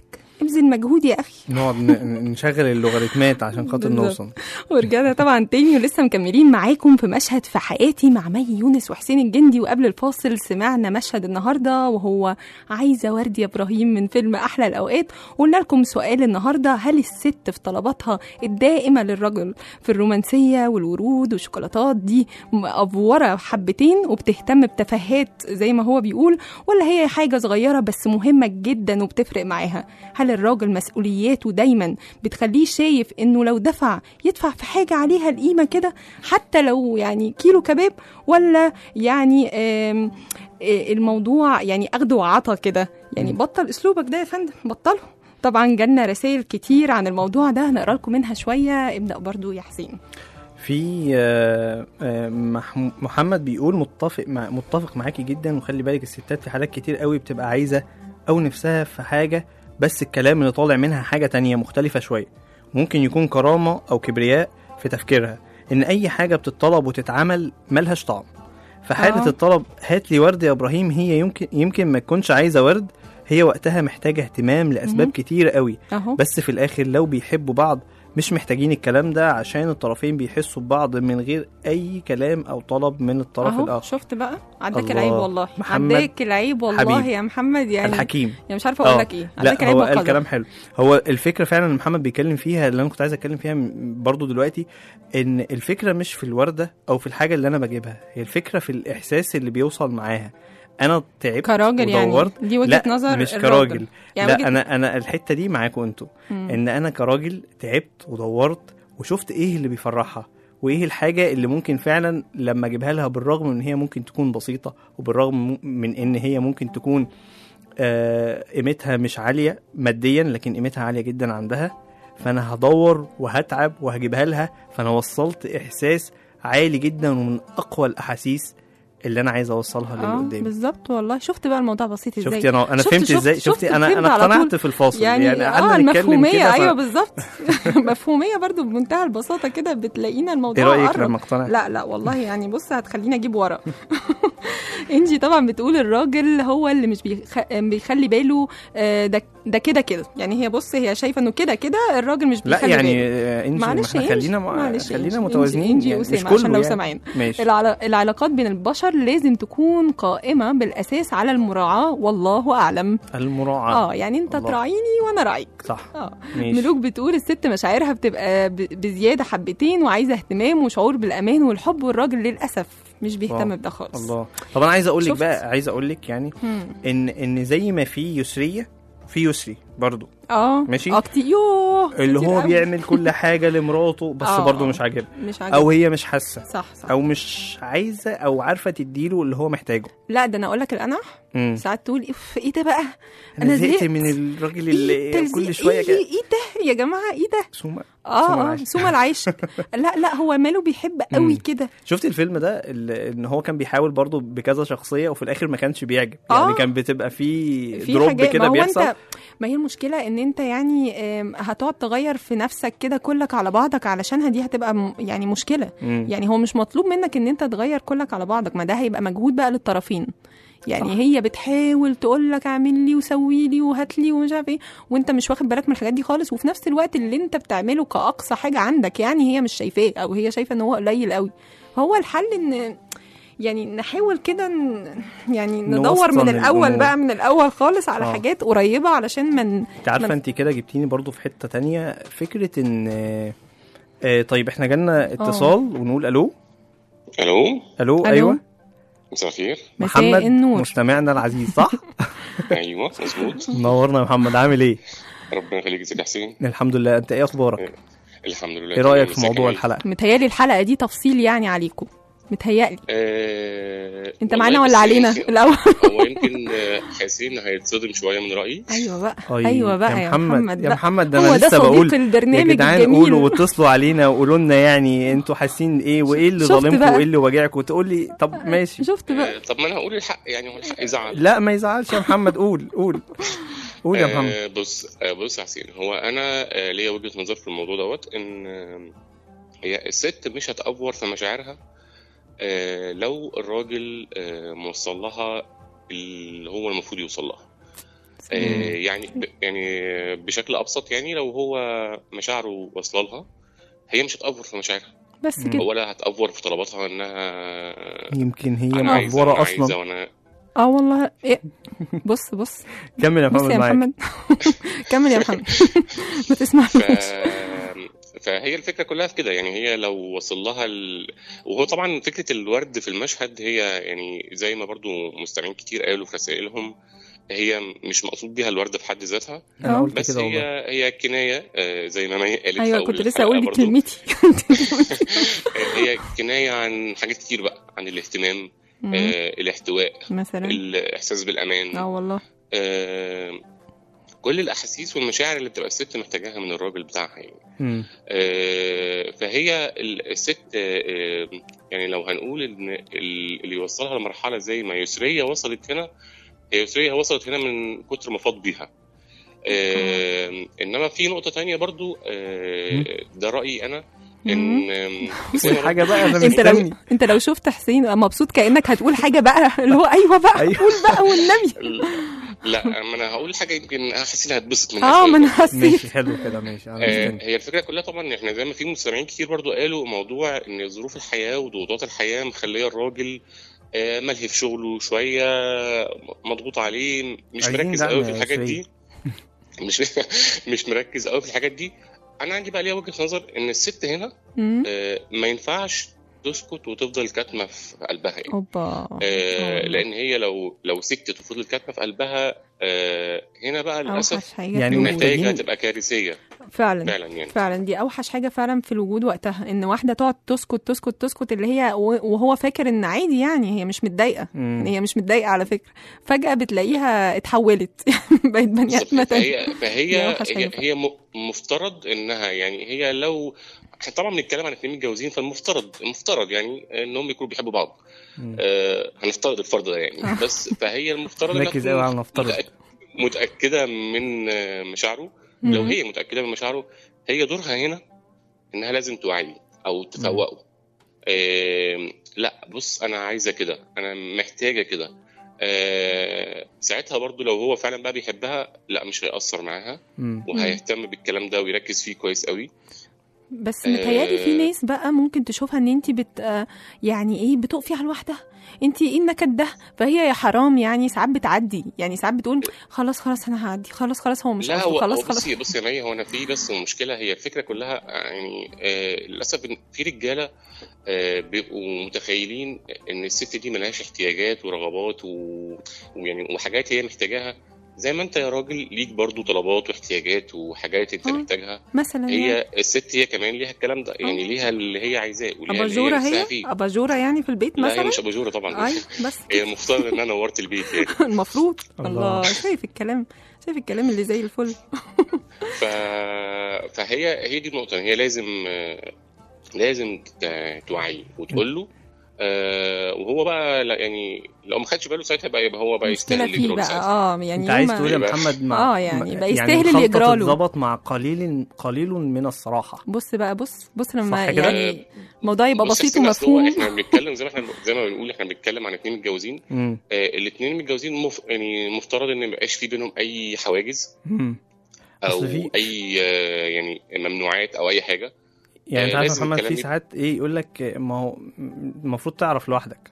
ابذل مجهود يا اخي نقعد ن- نشغل اللوغاريتمات عشان خاطر بالظبط. نوصل ورجعنا طبعا تاني ولسه مكملين معاكم في مشهد في حياتي مع مي يونس وحسين الجندي وقبل الفاصل سمعنا مشهد النهارده وهو عايزه ورد يا ابراهيم من فيلم احلى الاوقات وقلنا لكم سؤال النهارده هل الست في طلباتها الدائمه للرجل في الرومانسيه والورود والشوكولاتات دي مأفوره حبتين وبتهتم بتفاهات زي ما هو بيقول ولا هي حاجه صغيره بس مهمه جدا وبتفرق معاها هل الراجل مسؤولياته دايما بتخليه شايف انه لو دفع يدفع في حاجه عليها القيمه كده حتى لو يعني كيلو كباب ولا يعني آم، آه، الموضوع يعني اخد وعطا كده يعني بطل اسلوبك ده يا فندم بطله طبعا جالنا رسائل كتير عن الموضوع ده هنقرا لكم منها شويه ابدا برضو يا حسين في آه، آه، محمو- محمد بيقول متفق مع متفق معاكي جدا وخلي بالك الستات في حالات كتير قوي بتبقى عايزه او نفسها في حاجه بس الكلام اللي طالع منها حاجه تانية مختلفه شويه ممكن يكون كرامه او كبرياء في تفكيرها ان اي حاجه بتطلب وتتعمل ملهاش طعم في حاله آه. الطلب هات لي ورد يا ابراهيم هي يمكن يمكن ما تكونش عايزه ورد هي وقتها محتاجه اهتمام لاسباب مهم. كتير قوي اهو بس في الاخر لو بيحبوا بعض مش محتاجين الكلام ده عشان الطرفين بيحسوا ببعض من غير اي كلام او طلب من الطرف اهو الاخر شفت بقى عداك الله. العيب والله محمد عداك العيب والله حبيبي. يا محمد يعني الحكيم يعني مش عارفه اقول آه. لك ايه لا عداك العيب هو قال والقدر. كلام حلو هو الفكره فعلا اللي محمد بيتكلم فيها اللي انا كنت عايز اتكلم فيها م- برضو دلوقتي ان الفكره مش في الورده او في الحاجه اللي انا بجيبها هي الفكره في الاحساس اللي بيوصل معاها انا تعبت كراجل يعني ودورت دي وجهه لا نظر مش الراجل. كراجل يعني لا وجهة- انا انا الحته دي معاكم انتوا مم. ان انا كراجل تعبت ودورت وشفت ايه اللي بيفرحها وايه الحاجه اللي ممكن فعلا لما اجيبها لها بالرغم من ان هي ممكن تكون بسيطه وبالرغم من ان هي ممكن تكون آه، قيمتها مش عاليه ماديا لكن قيمتها عاليه جدا عندها فانا هدور وهتعب وهجيبها لها فانا وصلت احساس عالي جدا ومن اقوى الاحاسيس اللي انا عايز اوصلها للي اه قدامي بالظبط والله شفت بقى الموضوع بسيط ازاي شفتي انا انا شفت- فهمت شفت- ازاي شفت شفتي انا فهمت انا على طول. اقتنعت في الفاصل يعني, يعني اه قعدنا نتكلم المفهوميه كده ف- ايوه بالظبط مفهوميه برضو بمنتهى البساطه كده بتلاقينا الموضوع ايه رايك قرب. لما اقتنع لا لا والله يعني بص هتخليني اجيب ورا انجي طبعا بتقول الراجل هو اللي مش بيخ... بيخلي باله آه، ده ده كده كده يعني هي بص هي شايفه انه كده كده الراجل مش لا بيخلي يعني باله آه، انجي ما معلش احنا يا خلينا إنجي، معلش يا خلينا إنجي، متوازنين إنجي يعني وأسامة مش كله عشان لو يعني. سامعين. ماشي العلا... العلاقات بين البشر لازم تكون قائمه بالاساس على المراعاه والله اعلم المراعاة اه يعني انت الله. تراعيني وانا راعيك صح اه ماشي ملوك بتقول الست مشاعرها بتبقى ب- بزياده حبتين وعايزه اهتمام وشعور بالامان والحب والراجل للاسف مش بيهتم واو. بده خالص الله طب انا عايز اقول لك شفت؟ بقى عايز اقول لك يعني مم. ان ان زي ما في يسريه في يسري برضو اه ماشي. اه كتير يوه اللي كتير هو قوي. بيعمل كل حاجه لمراته بس آه، برضو آه. مش عاجبها مش عاجبني او هي مش حاسه صح صح او مش عايزه او عارفه تديله اللي هو محتاجه لا ده انا اقول لك الانح مم. ساعات تقول اف ايه ده بقى انا زهقت. زهقت من الراجل إيه اللي التلزيق؟ كل شويه ايه كده ايه ده يا جماعه ايه ده سومه اه سومة اه العاشق. سوما العيش لا لا هو ماله بيحب قوي مم. كده شفت الفيلم ده اللي- ان هو كان بيحاول برضه بكذا شخصيه وفي الاخر ما كانش بيعجب آه. يعني كان بتبقى في في دروب حاجات ما كده هو بيحصل انت ما هي المشكله ان انت يعني آم، هتقعد تغير في نفسك كده كلك على بعضك علشانها دي هتبقى م- يعني مشكله مم. يعني هو مش مطلوب منك ان انت تغير كلك على بعضك ما ده هيبقى مجهود بقى للطرفين يعني صح. صح. هي بتحاول تقول لك اعمل لي وسوي لي وهات لي ومش عارف ايه وانت مش واخد بالك من الحاجات دي خالص وفي نفس الوقت اللي انت بتعمله كاقصى حاجه عندك يعني هي مش شايفاه او هي شايفه ان هو قليل قوي هو الحل ان يعني نحاول كده ن- يعني ندور نوسطن من الاول الأمور. بقى من الاول خالص على آه. حاجات قريبه علشان من انت عارفه انت كده جبتيني برضه في حته تانية فكره ان آه، آه، طيب احنا جالنا اتصال ونقول الو الو الو ألو. ايوه مساء الخير مساء محمد النور مستمعنا العزيز صح ايوه مظبوط منورنا يا محمد عامل ايه ربنا يخليك ازيك يا حسين الحمد لله انت ايه اخبارك الحمد لله ايه رايك تمام. في ازيك موضوع يا مي؟ الحلقه متهيالي الحلقه دي تفصيل يعني عليكم متهيألي آه... انت والله معانا بس ولا يعني علينا يمكن- الاول هو يمكن آه، حسين هيتصدم شويه من رايي ايوه بقى أي، ايوه بقى يا محمد, يا بقى. محمد ده هو انا ده لسه صديق بقول البرنامج يا جدعان الجميل. قولوا واتصلوا علينا وقولوا لنا يعني انتوا حاسين ايه وايه اللي شفت ظالمكم بقى؟ وايه اللي واجعكم وتقول لي طب ماشي شفت بقى آه... طب ما انا هقول الحق يعني هو الحق يزعل لا ما يزعلش يا محمد قول قول قول يا محمد آه بص آه بص يا حسين هو انا آه ليا وجهه نظر في الموضوع دوت ان آه هي الست مش هتأفور في مشاعرها آه لو الراجل آه موصل لها اللي هو المفروض يوصل لها آه، يعني ب- يعني بشكل ابسط يعني لو هو مشاعره واصله لها هي مش هتأفور في مشاعرها بس كده ولا هتأفور في طلباتها انها يمكن هي انا عايزه مأفورة انا عايزه اصلا وانا اه والله إيه؟ بص بص كمل يا بص محمد يا معاك محمد كمل يا محمد ما تسمعش ف... فهي الفكره كلها في كده يعني هي لو وصل لها ال... وهو طبعا فكره الورد في المشهد هي يعني زي ما برضو مستمعين كتير قالوا في رسائلهم هي مش مقصود بيها الورد في حد ذاتها انا آه. قلت بس كده هي والله هي كنايه آه، زي ما مي قالت في ايوه أول كنت لسه الحلقة اقول دي برضو. كلمتي هي كنايه عن حاجات كتير بقى عن الاهتمام مم. آه، الاحتواء مثلا الاحساس بالامان اه والله آه، كل الاحاسيس والمشاعر اللي بتبقى الست محتاجاها من الراجل بتاعها يعني مم. آه، فهي ال- الست آه، يعني لو هنقول ان ال- اللي يوصلها لمرحله زي ما يسريه وصلت هنا هي يسريه وصلت هنا من كتر ما فاض بيها آه، انما في نقطه تانية برضو آه، ده رايي انا ان آم، زي ما قول حاجة بقى انا انت لو مستني انت لو شفت حسين مبسوط كانك هتقول حاجه بقى اللي هو ايوه بقى أيوة. قول بقى والنبي لا ما انا هقول حاجه يمكن احس انها هتبسط منها اه شوية. ما انا حسيت ماشي حلو كده ماشي انا آه، مستني هي الفكره كلها طبعا احنا زي ما في مستمعين كتير برضو قالوا موضوع ان ظروف الحياه وضغوطات الحياه مخليه الراجل آه، ملهي في شغله شويه مضغوط عليه مش عايزين مركز دعم قوي في يا الحاجات يسري. دي مش مش مركز قوي في الحاجات دي انا عندي بقى ليها وجهه نظر ان الست هنا مم. آه، ما ينفعش تسكت وتفضل كاتمه في قلبها يعني اوبا آه، آه. لان هي لو لو سكتت وفضلت كاتمه في قلبها آه، هنا بقى للاسف اوحش حاجه يعني في الوجود. النتائج محتاجين- هتبقى كارثيه فعلا فعلا يعني فعلا دي اوحش حاجه فعلا في الوجود وقتها ان واحده تقعد تسكت تسكت تسكت اللي هي وهو فاكر ان عادي يعني هي مش متضايقه مم. يعني هي مش متضايقه على فكره فجاه بتلاقيها اتحولت بقت بني بالظبط. ادمه تانية فهي دي فهي أوحش حاجة هي, هي م- مفترض انها يعني هي لو احنا طبعا بنتكلم عن اتنين متجوزين فالمفترض المفترض يعني انهم يكونوا بيحبوا بعض مم. آه هنفترض الفرض ده يعني بس فهي المفترض انها ركز تكون قوي على نفترض متأك- متاكده من آه، مشاعره لو مم. هي متاكده من مشاعره هي دورها هنا انها لازم توعيه او تفوقه آه لا بص انا عايزه كده انا محتاجه كده آه ساعتها برضو لو هو فعلا بقى بيحبها لا مش هيأثر معاها مم. وهيهتم بالكلام ده ويركز فيه كويس قوي بس متهيألي في آه. ناس بقى ممكن تشوفها ان انت بت آه، يعني ايه بتقفي على الواحده انت ايه النكد ده فهي يا حرام يعني ساعات بتعدي يعني ساعات بتقول خلاص خلاص انا هعدي خلاص خلاص هو مش لا قصده هو خلاص هو خلاص بصي بصي يا مي هو انا في بس مشكله هي الفكره كلها يعني آه للاسف إن في رجاله آه بيبقوا متخيلين ان الست دي ملهاش احتياجات ورغبات و- ويعني وحاجات هي محتاجاها زي ما انت يا راجل ليك برضو طلبات واحتياجات وحاجات انت آه. محتاجها مثلا يعني هي الست هي كمان ليها الكلام ده يعني ليها اللي هي عايزاه وليها اللي هي اباجوره نفسها هي فيه اباجوره يعني في البيت لا هي مثلا مش اباجوره طبعا ايوه بس هي المفترض ان انا نورت البيت يعني المفروض الله. الله شايف الكلام شايف الكلام اللي زي الفل ف... فهي هي دي النقطة هي لازم آه، لازم ت- توعيه وتقول له آه وهو بقى لا يعني لو ما خدش باله ساعتها بقى يبقى هو بقى مشكله يستاهل فيه يجرى له بقى ساعتها اه يعني انت عايز هما- تقول يا يبقى- محمد مع آه، يعني مع- بقى يستاهل اللي الخلطة يجرى له. تتظبط مع قليل قليل من الصراحة بص بقى بص بص لما صح كده؟ يعني الموضوع يبقى بص بسيط حسين، أصل هو ومفهوم احنا بنتكلم زي ما احنا زي ما بنقول احنا بنتكلم عن اتنين متجوزين مم. آه الاثنين متجوزين مف... يعني مفترض ان ما يبقاش في بينهم اي حواجز مم. او أصل في- اي آه يعني ممنوعات او اي حاجه يعني انت آه، عارف يا لازم محمد الكلام في يبقى- ساعات ايه يقول لك ما هو المفروض تعرف لوحدك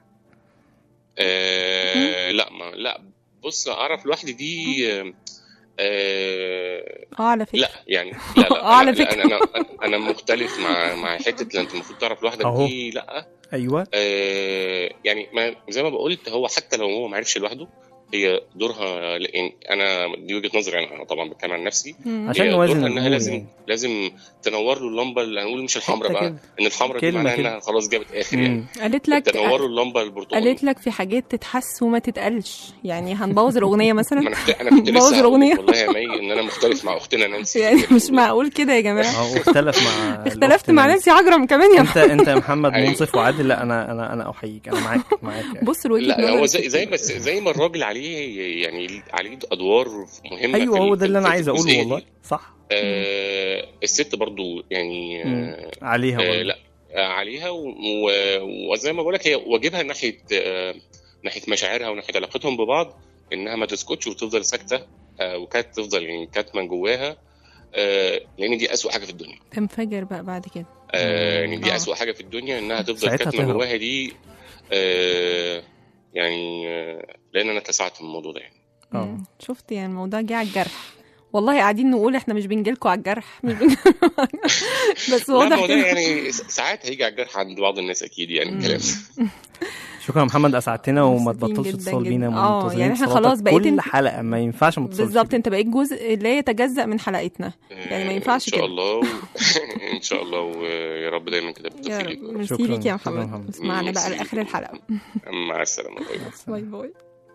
آه لا ما لا بص اعرف لوحدي دي آه آه اه على فكره لا يعني لا لا, آه، على أنا, لا فكرة. انا انا انا مختلف مع مع حته اللي انت المفروض تعرف لوحدك أهو. دي لا ايوه آه يعني ما زي ما بقولت هو حتى لو هو ما عرفش لوحده هي دورها يعني انا دي وجهه نظري انا طبعا بتكلم عن نفسي مم. عشان هي نوازن دورها انها الأمور لازم يعني. لازم تنور له اللمبه اللي هنقول مش الحمراء حتة بقى كده. ان الحمراء دي كلمة معناها كده. انها خلاص جابت اخر يعني مم. قالت لك تنور له اللمبه البرتقالي قالت لك في حاجات تتحس وما تتقالش يعني هنبوظ الاغنيه ما مثلا انا كنت انا كنت بوظ لسه الأغنية. هقول والله يا مي ان انا مختلف مع اختنا نانسي يعني مش معقول كده يا جماعه هو اختلف مع اختلفت الأخت مع نانسي. نانسي عجرم كمان يا انت انت يا محمد أيوة. منصف وعادل لا انا انا انا احييك انا معاك معاك يعني. بص لوجهه لا نظر هو زي الست. زي بس زي ما الراجل عليه يعني عليه ادوار مهمه ايوه في هو ال- ده اللي انا في عايز اقوله الجزئية والله دي. صح آه الست برضو يعني آه عليها آه برضه. لا آه عليها و- و- وزي ما بقول لك هي واجبها ناحيه آه ناحيه مشاعرها وناحيه علاقتهم ببعض انها ما تسكتش وتفضل ساكته آه، وكانت تفضل يعني كاتمه جواها آه، لان دي اسوأ حاجه في الدنيا تنفجر بقى بعد كده آه، يعني دي آه. اسوأ حاجه في الدنيا انها تفضل ساعتها كاتمه تهرب. جواها دي آه، يعني آه، لان انا اتلسعت من الموضوع ده يعني اه مم. شفت يعني الموضوع جه على الجرح والله قاعدين نقول احنا مش بنجيلكوا على الجرح مش بنجي... بس لا واضح الموضوع كده يعني س- ساعات هيجي على الجرح عند بعض الناس اكيد يعني الكلام شكرا يا محمد اسعدتنا وما مبسوطين تبطلش جداً تتصل جداً. بينا آه، منتظرين يعني إحنا اتصالاتك خلاص بقيت كل انت- حلقه ما ينفعش ما تتصلش بالظبط انت بقيت جزء لا يتجزأ من حلقتنا يعني ما ينفعش ان شاء كده الله و... ان شاء الله ويا رب دايما كده يا بالتوفيق رب ليكم. ميرسي شكراً. ليك يا شكراً محمد محمد. اسمعنا بقى ميرسي لاخر ليك. الحلقه مع السلامه باي باي. باي باي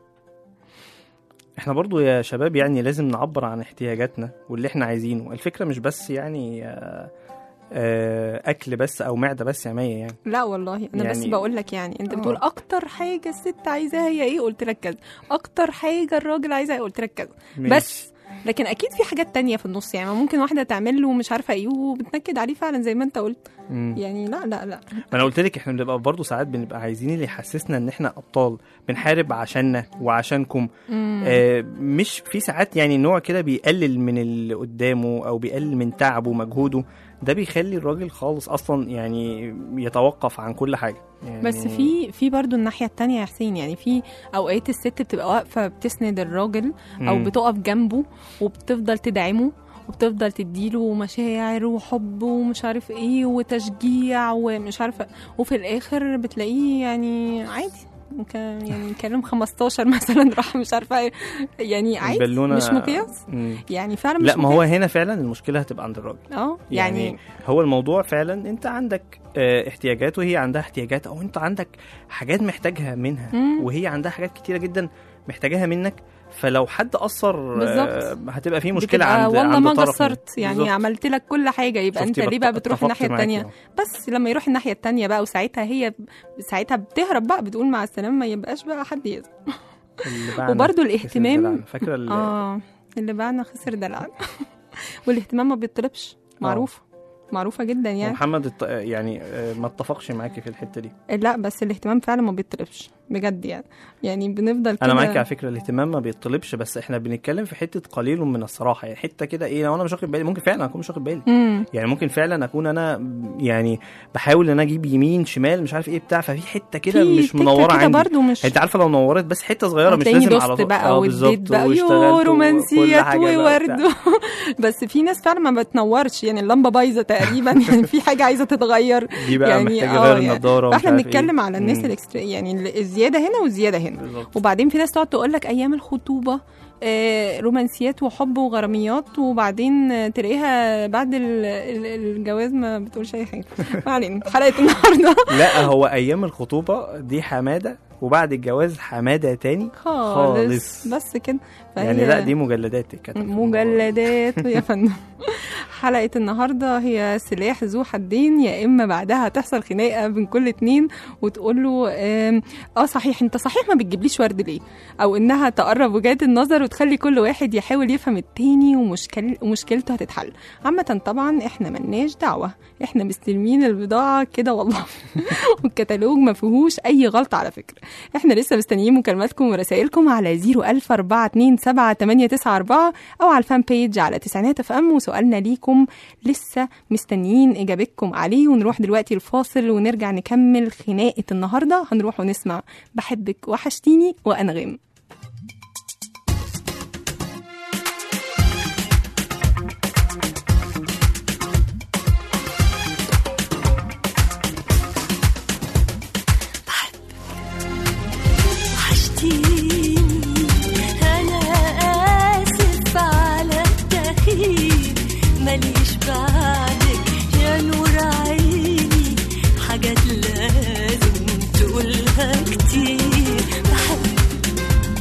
احنا برضو يا شباب يعني لازم نعبر عن احتياجاتنا واللي احنا عايزينه الفكره مش بس يعني آه، آه، اكل بس او معده بس يا مية يعني لا والله انا بس يعني- بقول لك يعني انت آه. بتقول اكتر حاجه الست عايزاها هي ايه قلت لك كذا اكتر حاجه الراجل عايزها قلت لك كذا بس لكن اكيد في حاجات تانية في النص يعني ممكن واحده تعمل له مش عارفه ايه وبتنكد عليه فعلا زي ما انت قلت مم. يعني لا لا لا ما انا قلت لك احنا بنبقى برضه ساعات بنبقى عايزين اللي يحسسنا ان احنا ابطال بنحارب عشاننا وعشانكم مم. آه مش في ساعات يعني نوع كده بيقلل من اللي قدامه او بيقلل من تعبه ومجهوده ده بيخلي الراجل خالص اصلا يعني يتوقف عن كل حاجه يعني بس في في برضه الناحيه التانية يا حسين يعني في اوقات الست بتبقى واقفه بتسند الراجل او مم. بتقف جنبه وبتفضل تدعمه وبتفضل تديله مشاعر وحب ومش عارف ايه وتشجيع ومش عارفه وفي الاخر بتلاقيه يعني عادي كان يعني كلام 15 مثلا راح مش عارفه إيه. يعني عادي البالونة- مش مقياس مم. يعني فعلا مش لا ما هو مقياس. هنا فعلا المشكله هتبقى عند الراجل اه يعني, يعني هو الموضوع فعلا انت عندك آه، احتياجات وهي عندها احتياجات او انت عندك حاجات محتاجها منها مم. وهي عندها حاجات كتيره جدا محتاجاها منك فلو حد قصر آه، بالظبط. هتبقى في مشكله بتبقى عند والله عند ما طرف قصرت يعني بالظبط. عملت لك كل حاجه يبقى انت شفتي ليه بقى بت- بتروح اتفقت الناحيه معاكي التانية أهو. بس لما يروح الناحيه التانية بقى وساعتها هي ساعتها بتهرب بقى بتقول مع السلامه ما يبقاش بقى حد يزعل اللي باعنا وبرضو خسر الاهتمام- دلعنا. فاكره ال- اه اللي باعنا خسر دلعنا والاهتمام ما بيطلبش معروفه معروفه جدا يعني ومحمد الت- يعني آه، ما اتفقش معاكي في الحته دي لا بس الاهتمام فعلا ما بيطلبش بجد يعني يعني بنفضل كده انا معاكي على فكره الاهتمام ما بيطلبش بس احنا بنتكلم في حته قليل من الصراحه يعني حته كده ايه لو انا مش واخد بالي ممكن فعلا اكون مش واخد بالي امم يعني ممكن فعلا اكون انا يعني بحاول ان انا اجيب يمين شمال مش عارف ايه بتاع ففي حته كده في مش تكة منوره كده عندي برضو مش انت عارفه لو نورت بس حته صغيره مش هتلاقيني لازم دوست على طول بقى آه، واديت بالظبط بقى واشتغلت يو وكل رومانسيات حاجة بقى وورد وبتاع. بس في ناس فعلا ما بتنورش يعني اللمبه بايظه تقريبا يعني في حاجه عايزه تتغير دي بقى يعني محتاجه آه، غير يعني النضاره ومش فاحنا عارف بنتكلم إيه. على الناس مم. الاكسترا يعني ال- الزياده هنا والزياده هنا بالظبط وبعدين في ناس تقعد تقول لك ايام الخطوبه آه، رومانسيات وحب وغراميات وبعدين آه، تلاقيها بعد ال- ال- الجواز ما بتقولش اي حاجه ما علينا حلقه النهارده لا هو ايام الخطوبه دي حماده وبعد الجواز حماده تاني خالص, خالص. بس كده يعني فهي- لا دي مجلدات تتكتب في الموضوع. مجلدات يا فندم حلقة النهاردة هي سلاح ذو حدين يا إما بعدها تحصل خناقة بين كل اتنين وتقول له آم، اه صحيح انت صحيح ما بتجيبليش ورد ليه او انها تقرب وجهات النظر وتخلي كل واحد يحاول يفهم التاني ومشكل ومشكلته هتتحل عامة طبعا احنا ملناش دعوة احنا مستلمين البضاعة كده والله والكتالوج ما فيهوش اي غلطة على فكرة احنا لسه مستنيين مكالماتكم ورسائلكم على 004278994 او على الفان بيج على تسعينات اف ام وسؤالنا ليكم لسه مستنيين اجابتكم عليه ونروح دلوقتي الفاصل ونرجع نكمل خناقة النهاردة هنروح ونسمع بحبك وحشتيني وانغام وحشتيني أنا آسف على التأخير ماليش بعدك يا نور عيني حاجات لازم تقولها كتير بحبك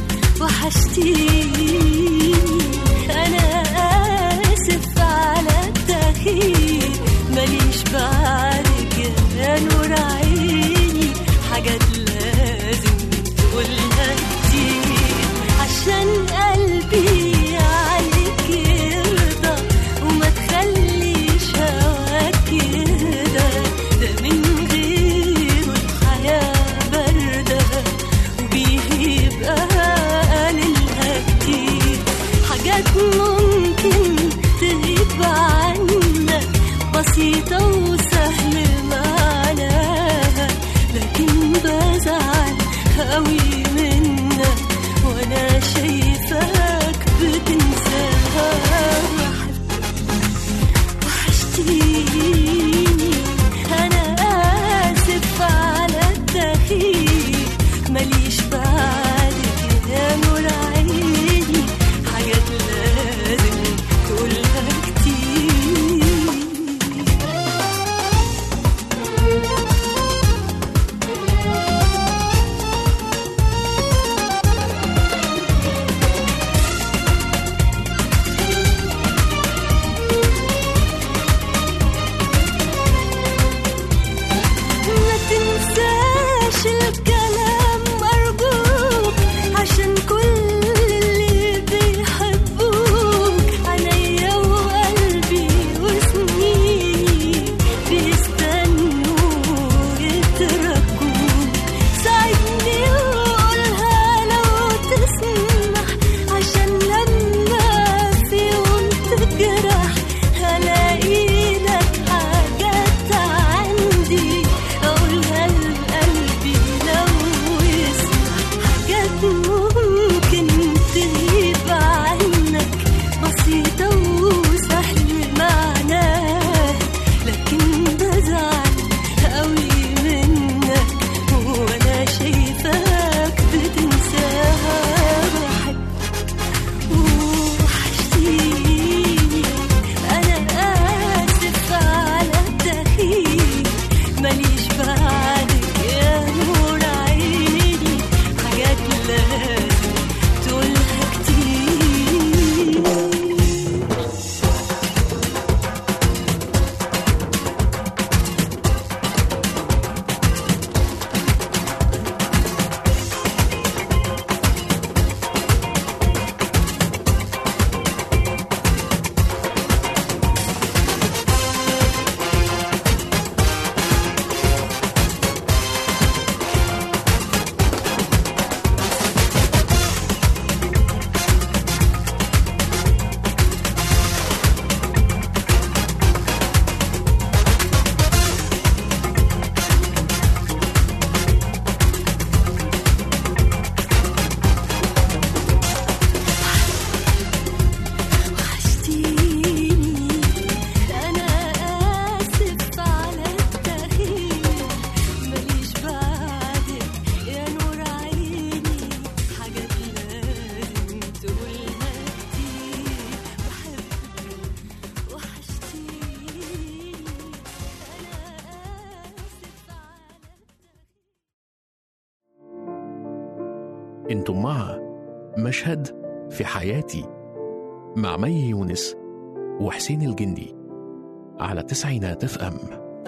انتم مع مشهد في حياتي مع مي يونس وحسين الجندي على تسعينات اف ام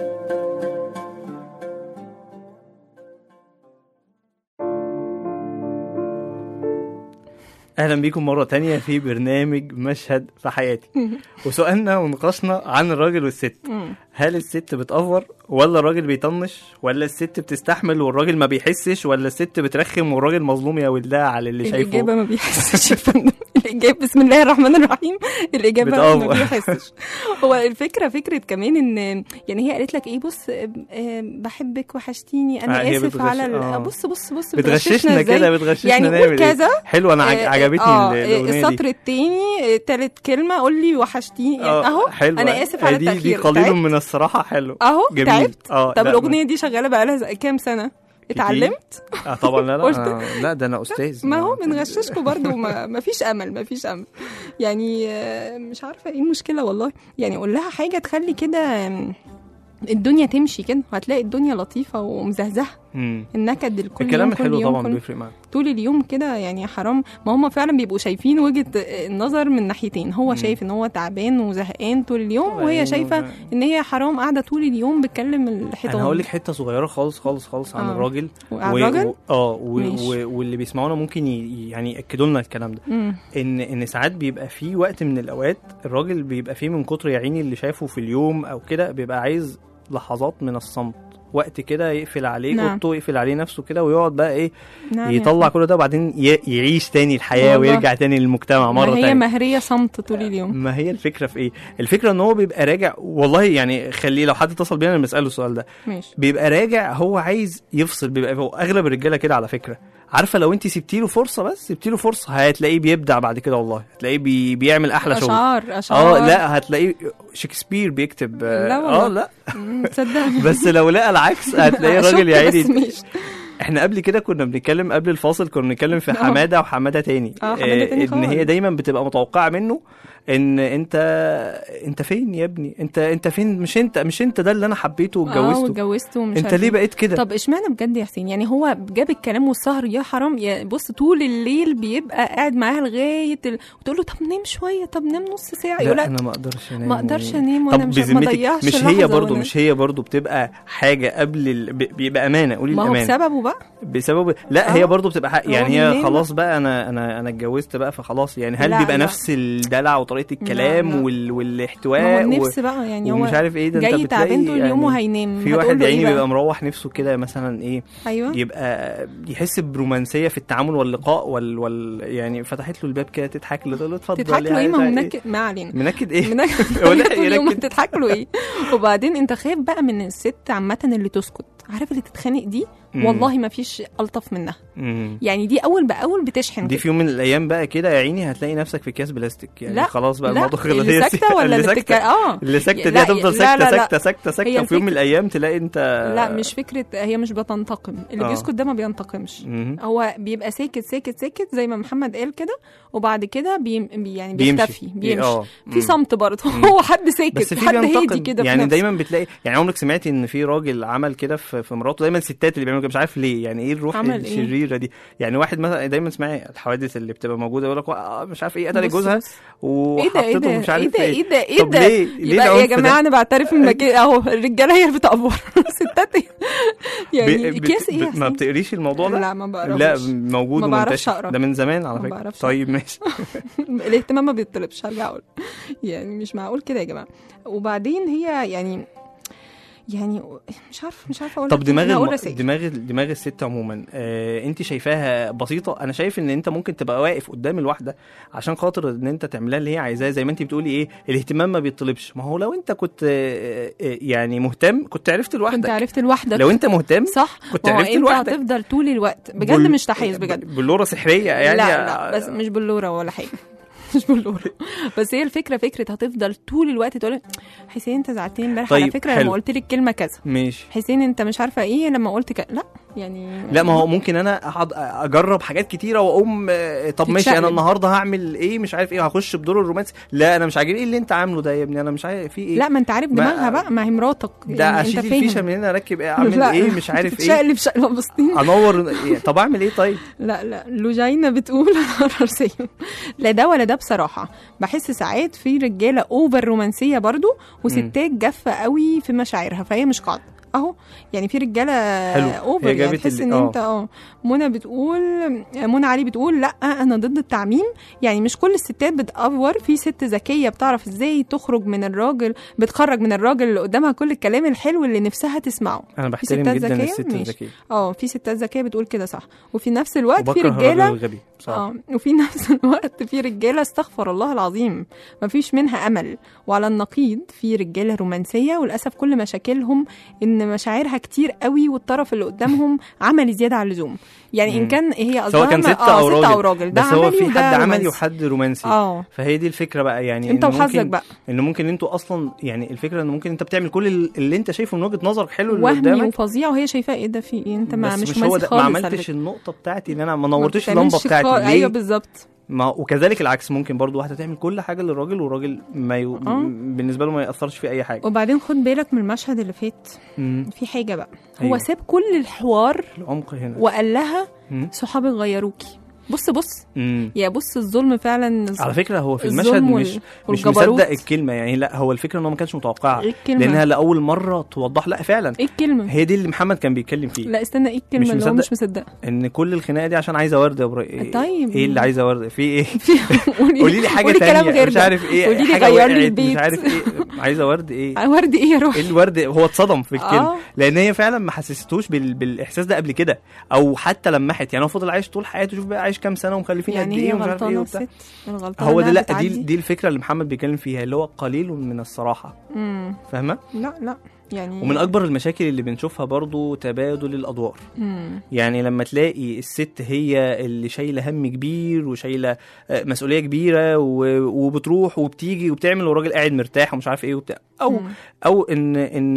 اهلا بيكم مره تانية في برنامج مشهد في حياتي وسؤالنا ونقاشنا عن الراجل والست هل الست بتأفور ولا الراجل بيطنش ولا الست بتستحمل والراجل ما بيحسش ولا الست بترخم والراجل مظلوم يا ولدها على اللي شايفه الإجابة ما بيحسش يا فندم الإجابة بسم الله الرحمن الرحيم الإجابة ما بتأفور. بيحسش هو الفكرة فكرة كمان إن يعني هي قالت لك إيه بص آه، آه، بحبك وحشتيني أنا آه، هي آسف بتغش- على ال- آه. بص بص بص بتغششنا إزاي. كده بتغششنا يعني نعمل قول إيه؟ كذا حلو انا عج- آه، عجبتني آه، ال- الاغنيه دي السطر التاني آه، تالت كلمة قول لي وحشتيني يعني آه، أهو حلو أنا آسف على دي دي التأخير قليل تعبت؟ من الصراحه حلو أهو جميل تعبت اه طب لا، الأغنية دي شغالة بقالها زي- كام سنة اتعلمت اه طبعا لا لا قلت- أنا لا ده انا استاذ ما هو بنغششكم برضو ما, ما فيش امل ما فيش امل يعني آه، مش عارفه ايه المشكله والله يعني قول لها حاجه تخلي كده آم، الدنيا تمشي كده هتلاقي الدنيا لطيفه ومزهزهه مم. النكد الكل الكلام يوم كل الحلو يوم طبعا كل بيفرق معاك طول اليوم كده يعني حرام ما هم فعلا بيبقوا شايفين وجهه النظر من ناحيتين هو مم. شايف ان هو تعبان وزهقان طول اليوم طبعاً، وهي شايفه يعني ان هي حرام قاعده طول اليوم بتكلم الحيطان انا هقول لك حته صغيره خالص خالص خالص عن آه. الراجل وعن و- الراجل؟ و- اه و- ماشي. و- واللي بيسمعونا ممكن ي- يعني ياكدوا لنا الكلام ده مم. ان ان ساعات بيبقى في وقت من الاوقات الراجل بيبقى فيه من كتر يا عيني اللي شايفه في اليوم او كده بيبقى عايز لحظات من الصمت وقت كده يقفل عليه نعم. اوضته يقفل عليه نفسه كده ويقعد بقى ايه نعم يا يطلع كل ده وبعدين ي- يعيش تاني الحياه والله. ويرجع تاني للمجتمع ما مره هي تانية مهريه صمت طول اليوم ما هي الفكره في ايه الفكره ان هو بيبقى راجع والله يعني خليه لو حد اتصل بينا نساله السؤال ده ماشي بيبقى راجع هو عايز يفصل بيبقى هو اغلب الرجاله كده على فكره عارفه لو انت سبتي له فرصه بس سبتي له فرصه هتلاقيه بيبدع بعد كده والله هتلاقيه بي بيعمل احلى شغل اشعار اشعار اه لا هتلاقيه شكسبير بيكتب لا اه والله. آه، لا مم، تصدق بس لو لقى العكس هتلاقيه أشك راجل يا بس عيني ماشي. احنا قبل كده كنا بنتكلم قبل الفاصل كنا بنتكلم في آه. حماده وحماده تاني آه، حمادة تاني ان هي خالص. دايما بتبقى متوقعه منه ان انت انت فين يا ابني انت انت فين مش انت مش انت ده اللي انا حبيته اه واتجوزته واتجوزته ومش انت عارف ليه إيه. بقيت كده طب اشمعنى بجد يا حسين يعني هو جاب الكلام والسهر يا حرام يا بص طول الليل بيبقى قاعد معاها لغايه ال... وتقول له طب نام شويه طب نام نص ساعه يقول لا لك انا ما اقدرش انام ما اقدرش انام وانا طب مش ما بذمتك اضيعش مش هي لحظة برضو وأنا- مش هي برضو بتبقى حاجه قبل ال... ب- بيبقى امانه قولي ما هو الامانه بسببه بقى بسبب لا آه. هي برضو بتبقى حق هو يعني هي بينام. خلاص بقى انا انا انا اتجوزت بقى فخلاص يعني هل لا، بيبقى لا. نفس الدلع وطريقه الكلام لا. وال... ما هو والاحتواء و... النفس بقى يعني هو ومش عارف ايه ده انت جاي بتلاقي تعبان طول اليوم يعني وهينام في هتقول واحد له يعني إيه بقى؟ بيبقى مروح نفسه كده مثلا ايه ايوه يبقى يحس برومانسيه في التعامل واللقاء وال, وال... يعني فتحت له الباب كده تضحك له تقول له اتفضل تضحك يا له ايه ما هو عايزة منكد ما علينا منكد ايه منكد هو لا طول اليوم ينكد. بتضحك له ايه وبعدين انت خايف بقى من الست عامه اللي تسكت عارف اللي تتخانق دي مم. والله ما فيش الطف منها مم. يعني دي اول باول بتشحن دي كده. في يوم من الايام بقى كده يا عيني هتلاقي نفسك في اكياس بلاستيك يعني لا، خلاص بقى لا الموضوع خلص اللي هي ساكته ولا اللي ساكتة. بتك... اه اللي ساكته دي لا، هتفضل لا، لا، ساكته لا. ساكته ساكته ساكته هي وفي يوم من الفكرة- الايام تلاقي انت لا مش فكره هي مش بتنتقم اللي آه. بيسكت ده ما بينتقمش مهم. هو بيبقى ساكت ساكت ساكت زي ما محمد قال كده وبعد كده بي... بي- يعني بيمشي. بيختفي بيمشي اه في مم. صمت برضه مم. هو حد ساكت بس في حد هادي بينتقم كده في يعني نفسه. دايما بتلاقي يعني عمرك سمعتي ان في راجل عمل كده في, في مراته دايما الستات اللي بيعملوا كده مش عارف ليه يعني ايه الروح عمل إيه؟ الشريره دي يعني واحد مثلا دايما اسمعي الحوادث اللي بتبقى موجوده يقول لك آه، مش عارف ايه قتل بص- جوزها بص. ايه ده ايه وحطته ده مش عارف ايه ده ايه ده ايه طب ده ليه ليه يبقى يا العنف ده؟ جماعه انا بعترف المكان اهو الرجاله هي اللي بتعبر الستات هي- يعني ب- ب- اكياس ايه ب- يا ما حسين؟ بتقريش الموضوع ده لا ما بعرفش لا موجود ما بعرفش ومنتشر أقرأ. ده من زمان على ما فكره بعرفش طيب ماشي الاهتمام ما بيطلبش هرجع اقول يعني مش معقول كده يا جماعه وبعدين هي يعني يعني مش عارفه مش عارفه اقول طب لك إيه. دماغ أنا هقول الم... رسائل. دماغ دماغ الست عموما آه، انت شايفاها بسيطه انا شايف ان انت ممكن تبقى واقف قدام الواحده عشان خاطر ان انت تعملها اللي هي عايزاه زي ما انت بتقولي ايه الاهتمام ما بيطلبش ما هو لو انت كنت آه، آه، يعني مهتم كنت عرفت كنت لوحدك عرفت لوحدك لو انت مهتم صح كنت ما هو عرفت انت لوحدك. هتفضل طول الوقت بجد بل- مش تحيز بجد بلوره سحريه يعني لا لا بس مش بلوره ولا حاجه مش بلوره بس هي الفكره فكره هتفضل طول الوقت تقول حسين انت زعلتني امبارح على طيب، فكره حلو. لما قلت لك كلمه كذا ماشي حسين انت مش عارفه ايه لما قلت ك... لا يعني لا ما هو ممكن انا اقعد اجرب حاجات كتيره واقوم آه، طب ماشي انا تتشقلب. النهارده هعمل ايه مش عارف ايه هخش بدور الرومانسي لا انا مش عاجبني ايه اللي انت عامله ده يا ابني انا مش عارف في ايه لا ما انت عارف ما- دماغها بقى ما هي مراتك ده يعني اشيل انت الفيشه فاهم من هنا اركب ايه اعمل لا، ايه مش عارف ايه تتشقلب شقلب بسطين انور إيه؟ طب اعمل ايه طيب لا لا لوجينا بتقول انا رومانسيه لا ده ولا ده بصراحه بحس ساعات في رجاله اوفر رومانسيه برضو وستات جافه قوي في مشاعرها فهي مش قاعده اهو يعني في رجاله حلو. اوفر هي يعني جابت تحس ال- ان آه. انت اه منى بتقول منى علي بتقول لا انا ضد التعميم يعني مش كل الستات بتأفور في ست ذكيه بتعرف ازاي تخرج من الراجل بتخرج من الراجل اللي قدامها كل الكلام الحلو اللي نفسها تسمعه انا في بحترم ستات جدا ذكية؟ الست ماشي. الذكيه اه في ستات ذكيه بتقول كده صح وفي نفس الوقت في وبكره الراجل رجاله الغبي بصراحه اه وفي نفس الوقت في رجاله استغفر الله العظيم ما فيش منها امل وعلى النقيض في رجاله رومانسيه وللاسف كل مشاكلهم ان مشاعرها كتير قوي والطرف اللي قدامهم عملي زياده عن اللزوم يعني ان مم. كان هي سواء قصدها كان ما- ست آه او راجل او راجل ده بس هو عملي في وده حد عملي رومانسي. وحد رومانسي اه فهي دي الفكره بقى يعني انت إن وحظك ممكن بقى ان ممكن انتوا اصلا يعني الفكره ان ممكن انت بتعمل كل ال- اللي انت شايفه من وجهه نظرك حلو اللي وهمي قدامك وفظيع وهي شايفاه ايه ده في ايه انت ما بس مش, مش هو رومانسي ده خالص ما على عملتش فكرة. النقطه بتاعتي ان انا ما ما نورتش بتعملش اللمبه بتاعتي خالص. ليه ايوه بالظبط ما وكذلك العكس ممكن برضو واحده تعمل كل حاجه للراجل والراجل ما ي... آه. بالنسبه له ما ياثرش في اي حاجه وبعدين خد بالك من المشهد اللي فات مم. في حاجه بقى هو أيوة. ساب كل الحوار العمق هنا وقال لها مم. صحابي غيروكي بص بص مم. يا بص الظلم فعلا على فكره هو في الظلم المشهد وال- مش مش والجبروت. مصدق الكلمه يعني لا هو الفكره ان هو ما كانش متوقعها ايه الكلمه لانها لاول مره توضح لا فعلا ايه الكلمه هي دي اللي محمد كان بيتكلم فيه لا استنى ايه الكلمه مش اللي هو مصدق. مش مصدقه ان كل الخناقه دي عشان عايزه ورده يا ابراهيم طيب. ايه اللي عايزه ورده في ايه قولي قولي لي حاجه قولي كلام تانية غير مش ده. عارف ايه قولي لي حاجه غير لي وقعت البيت. مش عارف ايه عايزه ورد ايه ورد ايه يا روح ايه الورد هو اتصدم في الكلمه آه. لان هي فعلا ما حسستوش بال... بالاحساس ده قبل كده او حتى لمحت يعني هو فضل عايش طول حياته شوف بقى عايش كام سنه ومخلفين قد يعني ايه هي ومش عارف ايه غلطانه وبتاع الست الغلطانه هو ده إنها لا دي بتعدي. دي الفكره اللي محمد بيتكلم فيها اللي هو قليل من الصراحه مم. فاهمه لا لا يعني ومن اكبر المشاكل اللي بنشوفها برضو تبادل الادوار مم. يعني لما تلاقي الست هي اللي شايله هم كبير وشايله آه، مسؤوليه كبيره و- وبتروح وبتيجي وبتعمل والراجل قاعد مرتاح ومش عارف ايه وبتاع او مم. او ان ان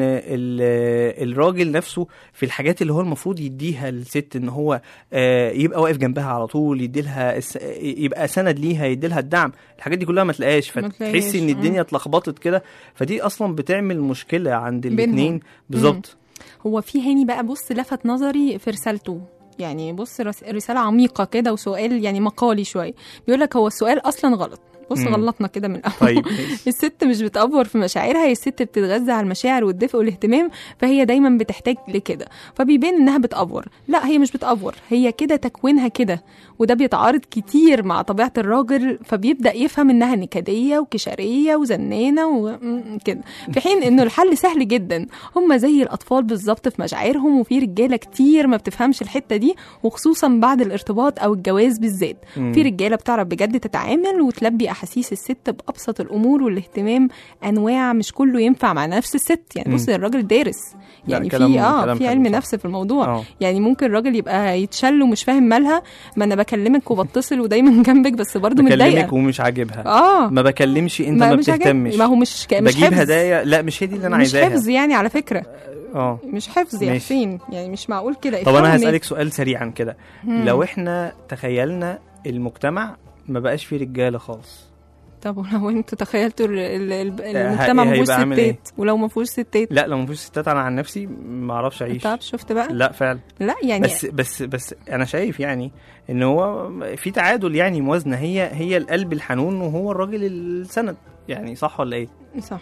ال- الراجل نفسه في الحاجات اللي هو المفروض يديها للست ان هو آه، يبقى واقف جنبها على طول يديلها الس- يبقى سند ليها يديلها الدعم الحاجات دي كلها ما تلاقيهاش ما فتحسي تلاقيهاش، ان مم. الدنيا اتلخبطت كده فدي اصلا بتعمل مشكله عند بينهم. الاثنين بالظبط هو في هاني بقى بص لفت نظري في رسالته يعني بص رس- رسالة عميقة كده وسؤال يعني مقالي شوية بيقول لك هو السؤال أصلا غلط بص مم. غلطنا كده من الأول طيب الست مش بتأفور في مشاعرها هي الست بتتغذى على المشاعر والدفء والاهتمام فهي دايما بتحتاج لكده فبيبان انها بتأفور لا هي مش بتأفور هي كده تكوينها كده وده بيتعارض كتير مع طبيعة الراجل فبيبدأ يفهم انها نكدية وكشرية وزنانة وكده في حين انه الحل سهل جدا هم زي الأطفال بالظبط في مشاعرهم وفي رجالة كتير ما بتفهمش الحتة دي وخصوصا بعد الارتباط أو الجواز بالذات مم. في رجاله بتعرف بجد تتعامل وتلبي احاسيس الست بابسط الامور والاهتمام انواع مش كله ينفع مع نفس الست يعني بص مم. الراجل دارس لا، يعني كلام- في اه كلام في حلو، علم صح. نفس في الموضوع اه يعني ممكن الراجل يبقى يتشل ومش فاهم مالها ما انا بكلمك وبتصل ودايما جنبك بس برضه بكلمك متضايقه ومش عاجبها اه ما بكلمش انت ما, مش عاجب- بتهتمش ما هو مش ك... مش بجيب حفظ هدايا لا مش هي دي اللي انا مش عايزاها حفظ يعني على فكره اه مش حفظ يا ماشي. حسين يعني مش معقول كده طب انا افهموا هسالك سؤال سريعا كده مم. لو احنا تخيلنا المجتمع ما بقاش فيه رجاله خالص طب ولو انتوا تخيلتوا ال- ال- ال- آه، المجتمع ما هيبقى فيهوش عامل ايه؟ ستات ولو ما فيهوش ستات لا لو مفيش ستات انا عن نفسي ما اعرفش اعيش طب شفت بقى لا فعلا لا يعني بس بس بس انا شايف يعني ان هو في تعادل يعني موازنه هي هي القلب الحنون وهو الراجل السند يعني صح ولا ايه صح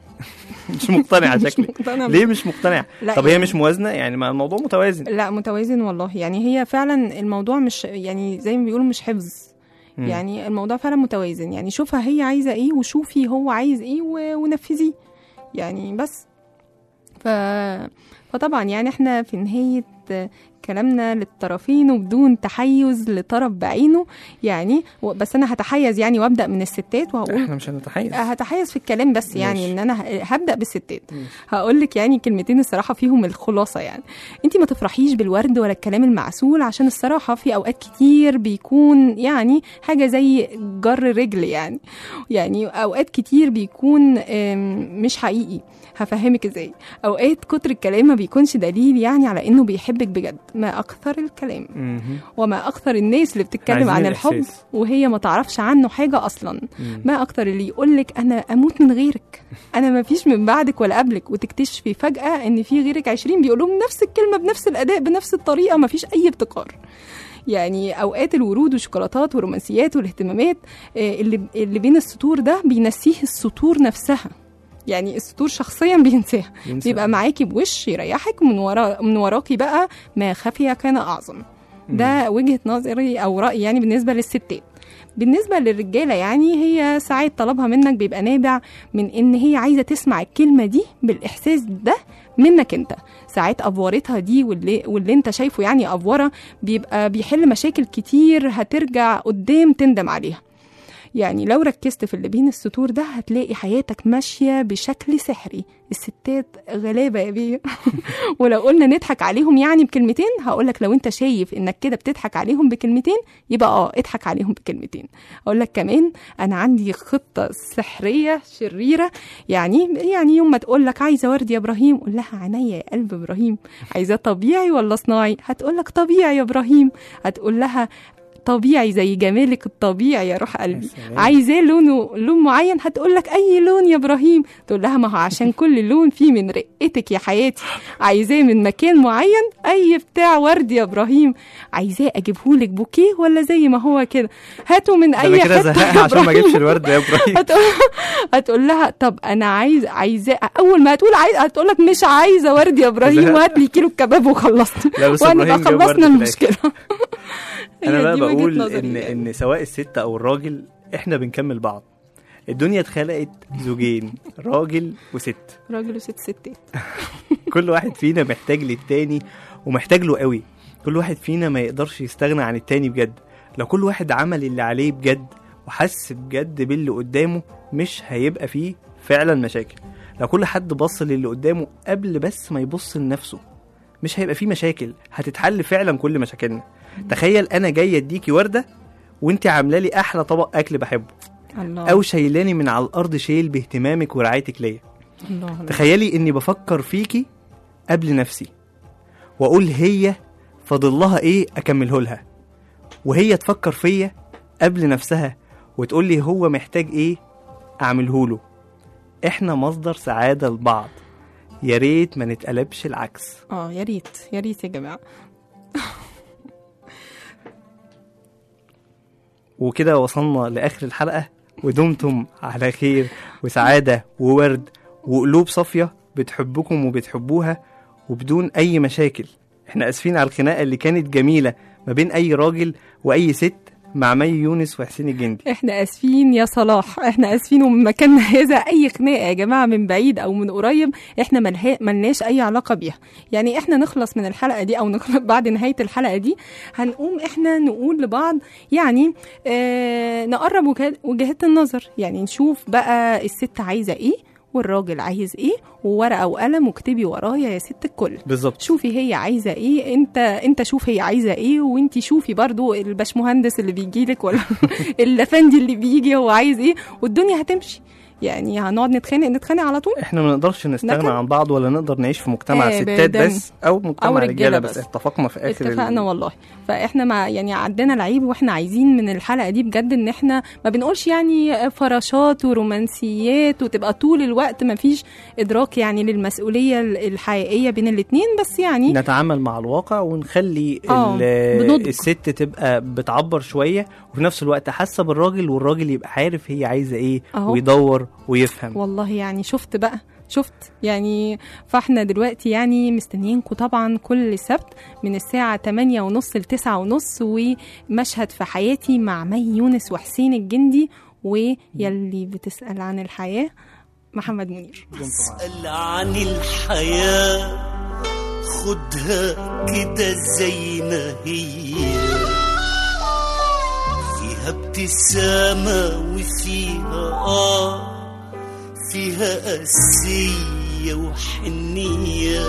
مش مقتنع مش شكلي مقتنعة ليه مش مقتنع لا طب هي يعني- مش موازنه يعني ما الموضوع متوازن لا متوازن والله يعني هي فعلا الموضوع مش يعني زي ما بيقولوا مش حفظ مم. يعني الموضوع فعلا متوازن يعني شوفها هي عايزه ايه وشوفي هو عايز ايه و- ونفذيه يعني بس ف... فطبعا يعني احنا في نهايه كلامنا للطرفين وبدون تحيز لطرف بعينه يعني و- بس انا هتحيز يعني وابدا من الستات وهقول احنا مش هنتحيز هتحيز في الكلام بس يعني ماشي. ان انا ه- هبدا بالستات ماشي. هقول لك يعني كلمتين الصراحه فيهم الخلاصه يعني انت ما تفرحيش بالورد ولا الكلام المعسول عشان الصراحه في اوقات كتير بيكون يعني حاجه زي جر رجل يعني يعني اوقات كتير بيكون آم، مش حقيقي هفهمك ازاي اوقات كتر الكلام ما بيكونش دليل يعني على انه بيحبك بجد ما اكثر الكلام مهم. وما اكثر الناس اللي بتتكلم عايزين عن الحب الإحساس. وهي ما تعرفش عنه حاجه اصلا مم. ما اكتر اللي يقولك انا اموت من غيرك انا ما فيش من بعدك ولا قبلك وتكتشفي فجاه ان في غيرك عشرين بيقولوا لهم نفس الكلمه بنفس الاداء بنفس الطريقه ما فيش اي ابتكار يعني اوقات الورود والشوكولاتات والرومانسيات والاهتمامات آه، اللي اللي بين السطور ده بينسيه السطور نفسها يعني السطور شخصيا بينساها ينسى. بيبقى معاكي بوش يريحك من ورا من وراكي بقى ما خفي كان اعظم ده وجهه نظري او رايي يعني بالنسبه للستات بالنسبه للرجاله يعني هي ساعات طلبها منك بيبقى نابع من ان هي عايزه تسمع الكلمه دي بالاحساس ده منك انت ساعات افورتها دي واللي, واللي انت شايفه يعني افوره بيبقى بيحل مشاكل كتير هترجع قدام تندم عليها يعني لو ركزت في اللي بين السطور ده هتلاقي حياتك ماشية بشكل سحري الستات غلابة يا بيه ولو قلنا نضحك عليهم يعني بكلمتين هقولك لو انت شايف انك كده بتضحك عليهم بكلمتين يبقى اه اضحك عليهم بكلمتين اقولك كمان انا عندي خطة سحرية شريرة يعني يعني يوم ما تقولك عايزة ورد يا ابراهيم قول لها عينيا يا قلب ابراهيم عايزاه طبيعي ولا صناعي هتقولك طبيعي يا ابراهيم هتقول لها طبيعي زي جمالك الطبيعي يا روح قلبي سلام. عايزاه لونه لون معين هتقول لك اي لون يا ابراهيم تقول لها ما هو عشان كل لون فيه من رقتك يا حياتي عايزاه من مكان معين اي بتاع ورد يا ابراهيم عايزاه اجيبهولك بوكيه ولا زي ما هو كده هاته من ده اي انا كده حته زهقها يا عشان ما إبراهيم. اجيبش الورد يا ابراهيم هتقول, هتقول لها طب انا عايز عايزاه اول ما هتقول عايز هتقول لك مش عايزه ورد يا ابراهيم زهقت. وهات لي كيلو كباب وخلصنا لا، بس وهنبقى إبراهيم جاب ورد خلصنا في المشكله انا هي بقى دي وجهة بقول نظري ان يعني. ان سواء الست او الراجل احنا بنكمل بعض الدنيا اتخلقت زوجين راجل وست راجل وست ستات كل واحد فينا محتاج للتاني ومحتاج له قوي كل واحد فينا ما يقدرش يستغنى عن التاني بجد لو كل واحد عمل اللي عليه بجد وحس بجد باللي قدامه مش هيبقى فيه فعلا مشاكل لو كل حد بص للي قدامه قبل بس ما يبص لنفسه مش هيبقى فيه مشاكل هتتحل فعلا كل مشاكلنا تخيل انا جاي اديكي ورده وانت عامله لي احلى طبق اكل بحبه الله او شايلاني من على الارض شيل باهتمامك ورعايتك ليا الله الله. تخيلي اني بفكر فيكي قبل نفسي واقول هي فاضل لها ايه اكمله لها وهي تفكر فيا قبل نفسها وتقول لي هو محتاج ايه اعمله له احنا مصدر سعاده لبعض يا ريت ما نتقلبش العكس اه يا ريت يا ريت يا جماعه وكده وصلنا لاخر الحلقه ودمتم على خير وسعاده وورد وقلوب صافيه بتحبكم وبتحبوها وبدون اي مشاكل احنا اسفين على الخناقه اللي كانت جميله ما بين اي راجل واي ست مع مي يونس وحسين الجندي احنا اسفين يا صلاح احنا اسفين ومن مكاننا هذا اي خناقه يا جماعه من بعيد او من قريب احنا ملها- ملناش اي علاقه بيها يعني احنا نخلص من الحلقه دي او نخلص بعد نهايه الحلقه دي هنقوم احنا نقول لبعض يعني اه نقرب وجه- وجهات النظر يعني نشوف بقى الست عايزه ايه والراجل عايز ايه وورقه وقلم واكتبي ورايا يا ست الكل بالظبط شوفي هي عايزه ايه انت انت شوف هي عايزه ايه وانت شوفي برضو الباشمهندس اللي بيجي لك ولا الافندي اللي بيجي هو عايز ايه والدنيا هتمشي يعني هنقعد نتخانق نتخانق على طول احنا ما نقدرش نستغنى لكن- عن بعض ولا نقدر نعيش في مجتمع أبداً. ستات بس او مجتمع أو رجاله رجالة بس بس. اتفقنا في اخر ال- اتفقنا والله فاحنا ما يعني عدينا العيب واحنا عايزين من الحلقه دي بجد ان احنا ما بنقولش يعني فراشات ورومانسيات وتبقى طول الوقت ما فيش ادراك يعني للمسؤوليه الحقيقيه بين الاتنين بس يعني نتعامل مع الواقع ونخلي آه، ال- بنضج. الست تبقى بتعبر شويه وفي نفس الوقت حاسه بالراجل والراجل يبقى عارف هي عايزه ايه أهو. ويدور ويفهم والله يعني شفت بقى شفت يعني فاحنا دلوقتي يعني مستنيينكم طبعا كل سبت من الساعة 8 ونص ل 9 ونص ومشهد في حياتي مع مي يونس وحسين الجندي ويلي بتسأل عن الحياة محمد منير اسأل عن الحياة خدها كده زي ما هي فيها ابتسامة وفيها آه فيها قاسية وحنية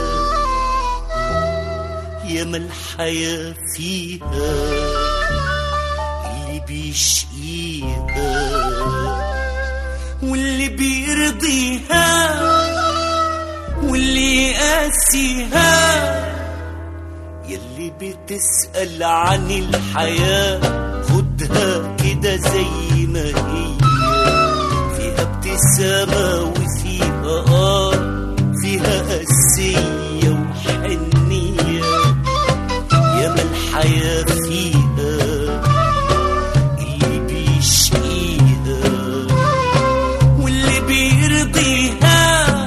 ياما الحياة فيها اللي بيشقيها واللي بيرضيها واللي يقاسيها يلي اللي بتسأل عن الحياة خدها كده زي ما هي فيها ابتسامة وفيها آه فيها قسية وحنية ياما الحياة فيها اللي بيشقيها واللي بيرضيها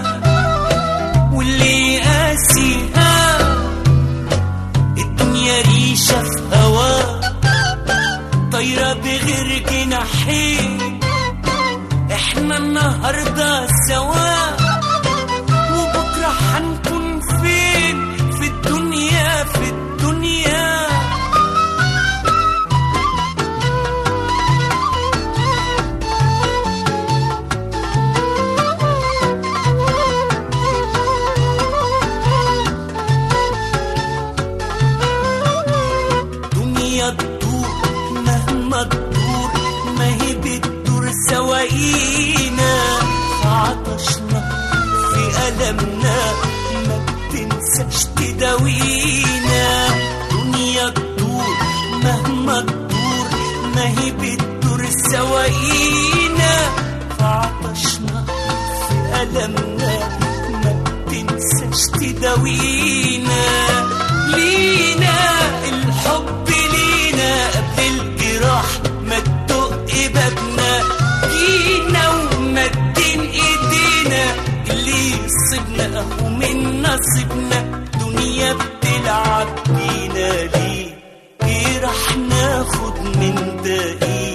واللي يقاسيها الدنيا ريشة في هوا طايرة بغير جناحين احنا النهاردة سوا وبكرة هنكون فين في الدنيا في الدنيا دنيا تدور مهما تدور ما هي بتدور سواقينا في عطشنا في ألمنا ما بتنساش تداوينا دنيا تدور مهما تدور ما هي بتدور سواقينا في عطشنا في ألمنا ما بتنساش تداوينا لينا الحب لينا قبل الجراح ما تدق بابنا جينا ومدين ايدينا اللي يصيبنا اهو من نصيبنا دنيا بتلعب بينا ليه ايه راح ناخد من ده ايه